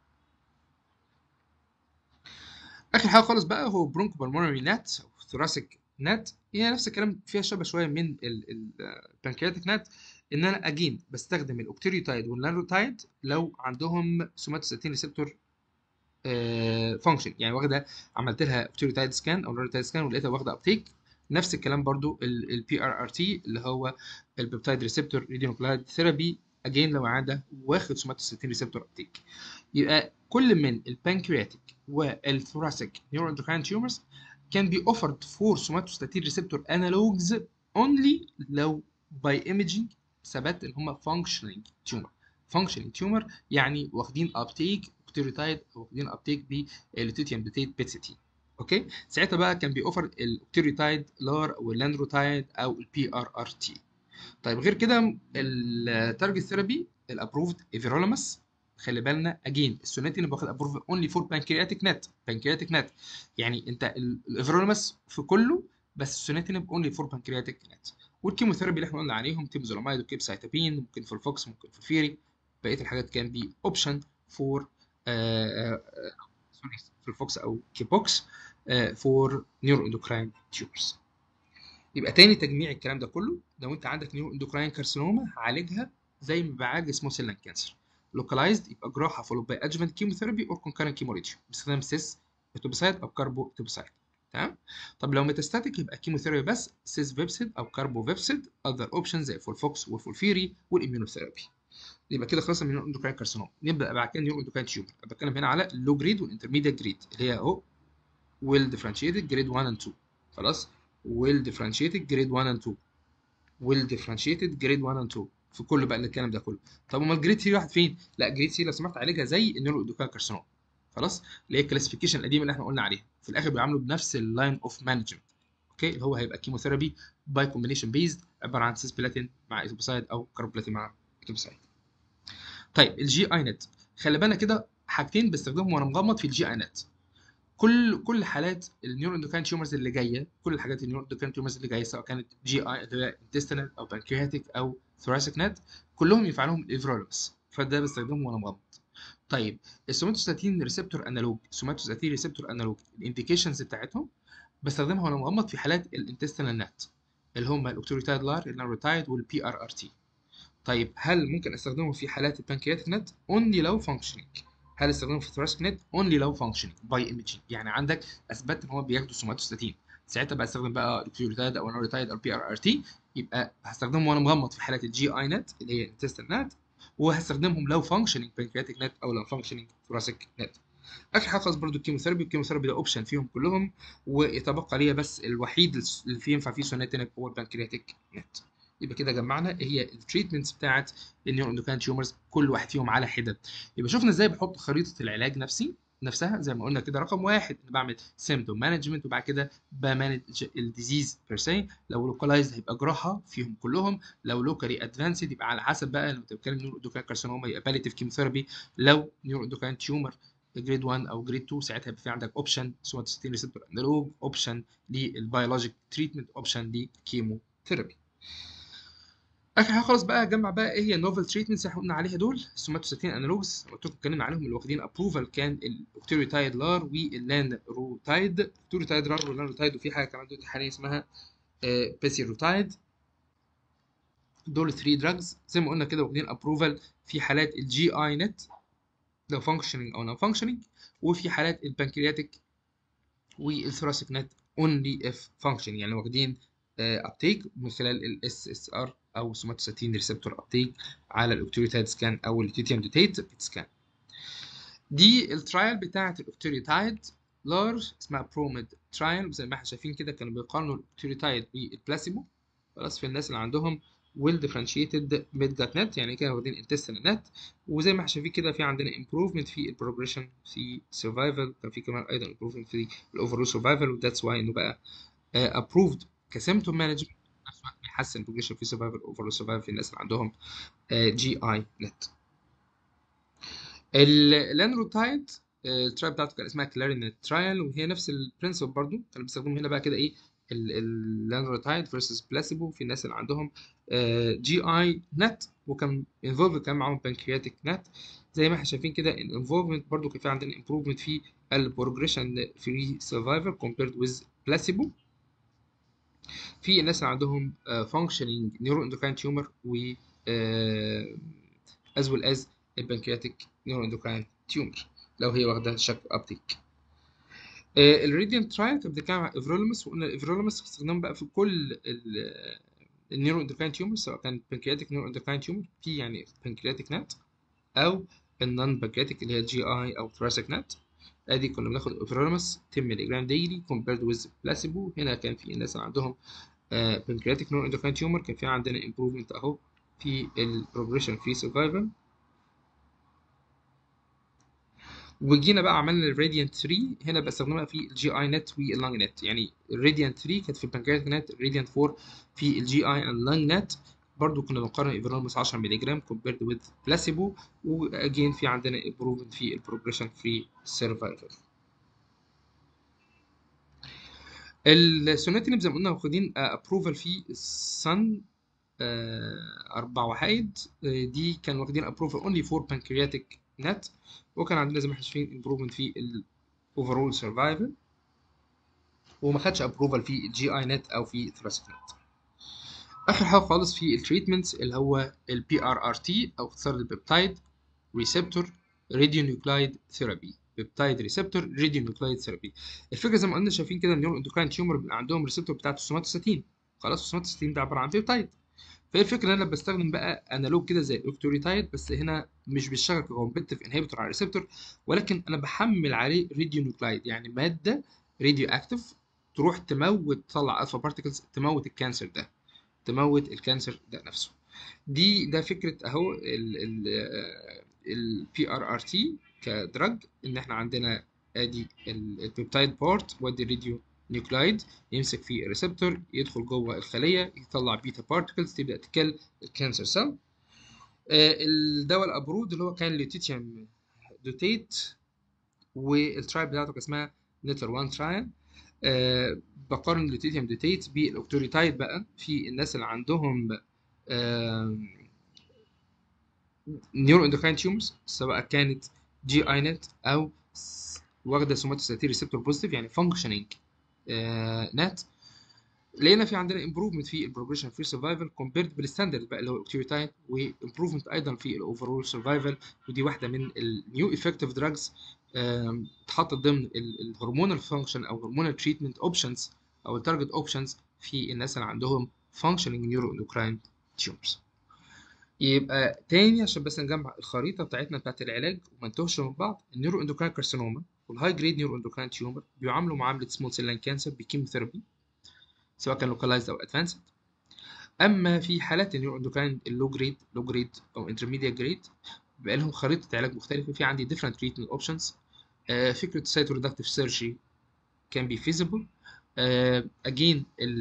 اخر حاجه خالص بقى هو برونكو بالمونري نت او ثوراسيك نت هي نفس الكلام فيها شبه شويه من البنكرياتيك نت ان انا اجين بستخدم الاوكتيريوتايد واللاروتايد لو عندهم سوماتوستاتين ريسبتور فانكشن يعني واخده عملت لها اوكتيريوتايد سكان او لاروتايد سكان ولقيتها واخده ابتيك نفس الكلام برضو البي ار ار تي اللي هو البيبتايد ريسبتور ريديونوكلايد ثيرابي اجين لو عاده واخد سوماتوستاتين ريسبتور ابتيك يبقى كل من البانكرياتيك والثوراسيك نيورو تيومرز can be offered for somatostatin receptor analogues only لو by imaging ثبت ان هم functioning tumor functioning tumor يعني واخدين uptake اوكتيروتايد او واخدين uptake باللوتيتيوم دوتيت بيت سي تي اوكي ساعتها بقى كان بيوفر الاوكتيروتايد لار او اللاندروتايد او البي ار ار تي طيب غير كده التارجت ثيرابي الابروفد ايفيرولوماس خلي بالنا اجين السوناتين باخد ابروف اونلي فور بانكرياتيك نت بانكرياتيك نت يعني انت الايفرولوماس في كله بس السوناتين اونلي فور بانكرياتيك نت والكيموثيرابي اللي احنا قلنا عليهم تيمزولامايد وكيبسايتابين ممكن في الفوكس ممكن في الفيري بقيه الحاجات كان بي اوبشن فور سوري في الفوكس او كيبوكس فور نيورو اندوكراين تيوبرز يبقى تاني تجميع الكلام ده كله لو انت عندك نيورو اندوكراين كارسينوما عالجها زي ما بعالج سمول سيل لان كانسر localized يبقى جراحه followed by adjuvant chemotherapy or concurrent chemoradiation باستخدام سيس اتوبيسايد او كاربو اتوبيسايد تمام طب لو ميتاستاتيك يبقى كيموثيرابي بس سيس فيبسيد او كاربو فيبسيد اذر اوبشن زي الفولفوكس والفولفيري والاميونوثيرابي يبقى كده خلصنا من الاندوكراين كارسينوم نبدا بعد كده نيورو اندوكراين تيومر بتكلم هنا على اللو جريد والانترميديت جريد اللي هي اهو ويل ديفرنشيتد جريد 1 اند 2 خلاص ويل ديفرنشيتد جريد 1 اند 2 ويل ديفرنشيتد جريد 1 اند 2 في كل بقى الكلام ده كله طب امال جريد سي راحت فين لا جريد سي لو سمحت عالجها زي النيورو اندوكراين كارسينوم خلاص اللي هي الكلاسيفيكيشن القديمه اللي احنا قلنا عليها في الاخر بيعاملوا بنفس اللاين اوف مانجمنت اوكي اللي هو هيبقى كيموثيرابي باي كومبينيشن بيزد عباره عن سيسبلاتين مع ايزوبسايد او كاربلاتين مع ايزوبسايد طيب الجي اي نت خلي بالنا كده حاجتين بستخدمهم وانا مغمض في الجي اي نت كل كل حالات النيورو اندوكراين تيومرز اللي جايه كل الحاجات النيورو اندوكراين تيومرز اللي جايه سواء كانت جي اي انتستينال او بانكرياتيك او ثوراسيك نت كلهم ينفع لهم الايفرولوس فده بستخدمه وانا مغمض طيب السوماتوستاتين ريسبتور انالوج سوماتوستاتين ريسبتور انالوج الانديكيشنز بتاعتهم بستخدمها وانا مغمض في حالات الانتستينال نت اللي هم الاوكتوريتايد لار الناروتايد والبي ار ار تي طيب هل ممكن استخدمه في حالات البانكرياتيك نت اونلي لو فانكشنينج هل استخدمه في الثوراسيك نت اونلي لو فانكشنينج باي ايمجينج يعني عندك اثبت ان هو بياخدوا سوماتوستاتين ساعتها بقى استخدم بقى الاوكتوريتايد او الناروتايد او بي ار ار تي يبقى هستخدمه وانا مغمض في حالات الجي اي نت اللي هي الانتستينال نت وهستخدمهم لو فانكشنينج بانكرياتيك نت او لو فانكشنينج ثوراسيك نت اخر حاجه خالص برضو الكيموثيرابي الكيموثيرابي ده اوبشن فيهم كلهم ويتبقى ليا بس الوحيد اللي فيه ينفع فيه سوناتينب هو البانكرياتيك نت يبقى كده جمعنا هي التريتمنتس بتاعت النيورو اندوكراين تيومرز كل واحد فيهم على حده يبقى شفنا ازاي بحط خريطه العلاج نفسي نفسها زي ما قلنا كده رقم واحد انا بعمل سيمتوم مانجمنت وبعد كده بمانج الديزيز بير سي لو لوكالايزد هيبقى جراحه فيهم كلهم لو لوكالي ادفانسد يبقى على حسب بقى لو بتتكلم نيورو اندوكراين كارسينوما يبقى باليتيف كيموثيرابي لو نيورو اندوكراين تيومر جريد 1 او جريد 2 ساعتها يبقى في عندك اوبشن سوماتوستين ريسبتور انالوج اوبشن للبيولوجيك تريتمنت اوبشن لكيمو ثيرابي اخر حاجه خالص بقى جمع بقى ايه هي النوفل تريتمنتس اللي احنا قلنا عليها دول السوماتوستاتين انالوجز قلت لكم اتكلمنا عليهم اللي واخدين ابروفال كان الاوكتوريتايد لار واللان روتايد الاوكتوريتايد لار واللان روتايد وفي حاجه كمان دلوقتي حاليا اسمها آه بيسيروتايد دول 3 دراجز زي ما قلنا كده واخدين ابروفال في حالات الجي اي نت لو فانكشنينج او نون فانكشنينج وفي حالات البنكرياتيك والثوراسيك نت اونلي اف فانكشن يعني واخدين ابتيك من خلال الاس اس ار او سوماتوستاتين ريسبتور ابتيك على الاوكتوريتايد سكان او التيتيوم دوتيت بيت سكان دي الترايل بتاعه الاوكتوريتايد لار اسمها بروميد ترايل زي ما احنا شايفين كده كانوا بيقارنوا الاوكتوريتايد بالبلاسيبو خلاص في الناس اللي عندهم ويل ديفرنشيتد ميد جات نت يعني كده واخدين انتستين نت وزي ما احنا شايفين كده في عندنا امبروفمنت في البروجريشن في سرفايفل كان في كمان ايضا امبروفمنت في الاوفرول سرفايفل وذاتس واي انه بقى ابروفد كسيمتوم مانجمنت نفس الوقت بيحسن البروجريشن في سرفايفل اوفرول سرفايفل في الناس اللي عندهم جي اي نت اللانروتايد الترايل بتاعته كان اسمها كلارينت ترايل وهي نفس البرنسبل برضو كانوا بيستخدموا هنا بقى كده ايه اللانروتايد فيرسس بلاسيبو في الناس اللي عندهم جي اي نت وكان انفولف كان معاهم بانكرياتيك نت زي ما احنا شايفين كده الانفولفمنت برضو كان في عندنا امبروفمنت في البروجريشن فري سرفايفل كومبيرد ويز بلاسيبو في الناس اللي عندهم فانكشنينج نيورو اندوكراين تيومر و از ويل از البنكرياتيك نيورو اندوكراين تيومر لو هي واخده شكل ابتيك الريديان ترايل كان بيتكلم عن افرولومس وقلنا الافرولومس استخدام بقى في كل النيورو اندوكراين تيومر سواء كان بنكرياتيك نيورو اندوكراين تيومر في يعني بنكرياتيك نت او النون بنكرياتيك اللي هي جي اي او ثراسيك نت ادي كنا بناخد افرولومس 10 مللي جرام ديلي كومبيرد ويز بلاسيبو هنا كان في الناس اللي عندهم بنكرياتيك نيورو اندوكراين تيومر كان في عندنا امبروفمنت اهو في البروجريشن في سرفايفل وجينا بقى عملنا الراديانت 3 هنا بستخدمها في الجي اي نت واللانج نت يعني الراديانت 3 كانت في البنكرياتيك نت الراديانت 4 في الجي اي اند لانج نت برضو كنا بنقارن ايفرونومس 10 مللي جرام كومبيرد وذ بلاسيبو واجين في عندنا امبروفمنت في البروجريشن فري سرفايفل السوناتينب زي ما قلنا واخدين ابروفال في السن أربع وحيد دي كان واخدين ابروفال اونلي فور بانكرياتيك نت وكان عندنا زي ما احنا شايفين امبروفمنت في الاوفرول سرفايفل وما خدش ابروفال في الجي اي نت او في ثراسيك نت اخر حاجه خالص في التريتمنت اللي هو البي ار ار تي او اختصار البيبتايد ريسبتور راديو نيوكلايد ثيرابي بيبتايد ريسبتور راديو نيوكلايد ثيرابي الفكره زي ما قلنا شايفين كده النيورو اندوكراين تيومر بيبقى عندهم ريسبتور بتاعت السوماتوستاتين خلاص السوماتوستاتين ده عباره عن بيبتايد فهي الفكره ان انا بستخدم بقى انالوج كده زي الاوكتوريتايد بس هنا مش بيشتغل ككومبتيف انهبيتور على الريسبتور ولكن انا بحمل عليه راديو نيوكلايد يعني ماده راديو اكتف تروح تموت تطلع الفا بارتكلز تموت الكانسر ده تموت الكانسر ده نفسه دي ده فكره اهو البي ار ار تي كدرج ان احنا عندنا ادي البيبتايد بارت وادي الراديو نيوكلايد يمسك في الريسبتور يدخل جوه الخليه يطلع بيتا بارتكلز تبدا تكل الكانسر سيل الدواء الابرود اللي هو كان لوتيتيوم دوتيت والترايل بتاعته كان اسمها نتر 1 ترايل أه بقارن اللوتيتيوم دوتيت بالاوكتوريتايد بقى في الناس اللي عندهم أه نيورو اندوكراين تيومرز سواء كانت جي اي نت او واخده سوماتوستاتين ريسبتور بوزيتيف يعني فانكشنينج نت لقينا في عندنا امبروفمنت في البروجريشن في سرفايفل كومبيرد بالستاندرد بقى اللي هو الاوكتيوتاين وامبروفمنت ايضا في الاوفرول سرفايفل ودي واحده من النيو افكتيف دراجز اتحطت ضمن الهرمونال فانكشن او هرمونال تريتمنت اوبشنز او التارجت اوبشنز في الناس اللي عندهم فانكشنينج نيورو اندوكراين تيومرز يبقى تاني عشان بس نجمع الخريطه بتاعتنا بتاعت العلاج وما نتوهش من بعض النيورو اندوكراين كارسينوما والهاي جريد نيورو اندوكراين تيومر بيعاملوا معامله سمول سيل لان كانسر بكيموثيرابي سواء كان لوكالايزد او ادفانسد اما في حالات النيورو اندوكراين اللو جريد لو جريد او انترميديت جريد بيبقى لهم خريطه علاج مختلفه في عندي different treatment options آه فكره السيتوريدكتيف سيرجي كان بي فيزبل اجين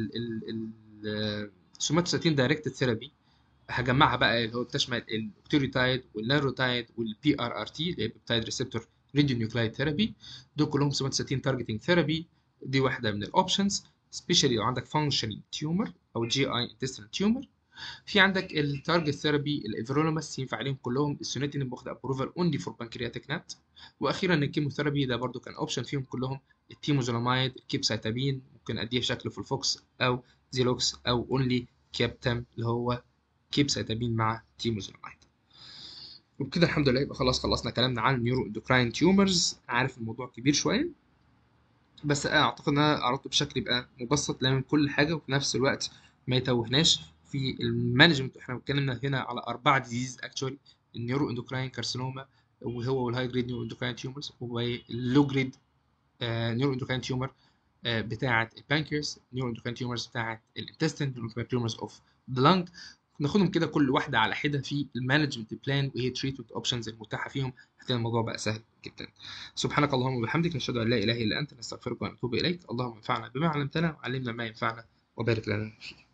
السوماتوستاتين دايركتد ثيرابي هجمعها بقى اللي هو بتشمل الاوكتوريتايد والنيروتايد والبي ار ار تي اللي هي البيبتايد ريسبتور راديو نيوكلايد ثيرابي دول كلهم سوماتوستاتين تارجتنج ثيرابي دي واحده من الاوبشنز سبيشالي لو عندك فانكشنينج تيومر او جي اي انتستينال تيومر في عندك التارجت ثيرابي الافيرولوماس ينفع عليهم كلهم السونيتين واخد ابروفال اونلي فور بانكرياتيك نات واخيرا الكيموثيرابي ده برضو كان اوبشن فيهم كلهم التيموزولامايد الكيبسايتابين ممكن اديه شكله في الفوكس او زيلوكس او اونلي كابتام اللي هو كيبسايتابين مع تيموزولامايد وبكده الحمد لله يبقى خلاص خلصنا كلامنا عن النيورو اندوكراين تيومرز عارف الموضوع كبير شويه بس اعتقد ان انا عرضته بشكل يبقى مبسط لمن كل حاجه وفي نفس الوقت ما يتوهناش في المانجمنت احنا اتكلمنا هنا على اربعه ديزيز اكشولي النيورو اندوكراين كارسينوما وهو والهاي جريد نيورو اندوكراين تيومرز واللو جريد نيورو اندوكراين تيومر بتاعه البانكرياس نيورو اندوكراين تيومرز بتاعه الانتستين نيورو تيومرز اوف ذا لانج ناخدهم كده كل واحده على حده في المانجمنت بلان وهي تريتمنت اوبشنز المتاحه فيهم هتلاقي الموضوع بقى سهل جدا سبحانك اللهم وبحمدك نشهد ان لا اله الا انت نستغفرك ونتوب اليك اللهم انفعنا بما علمتنا وعلمنا ما ينفعنا وبارك لنا فيه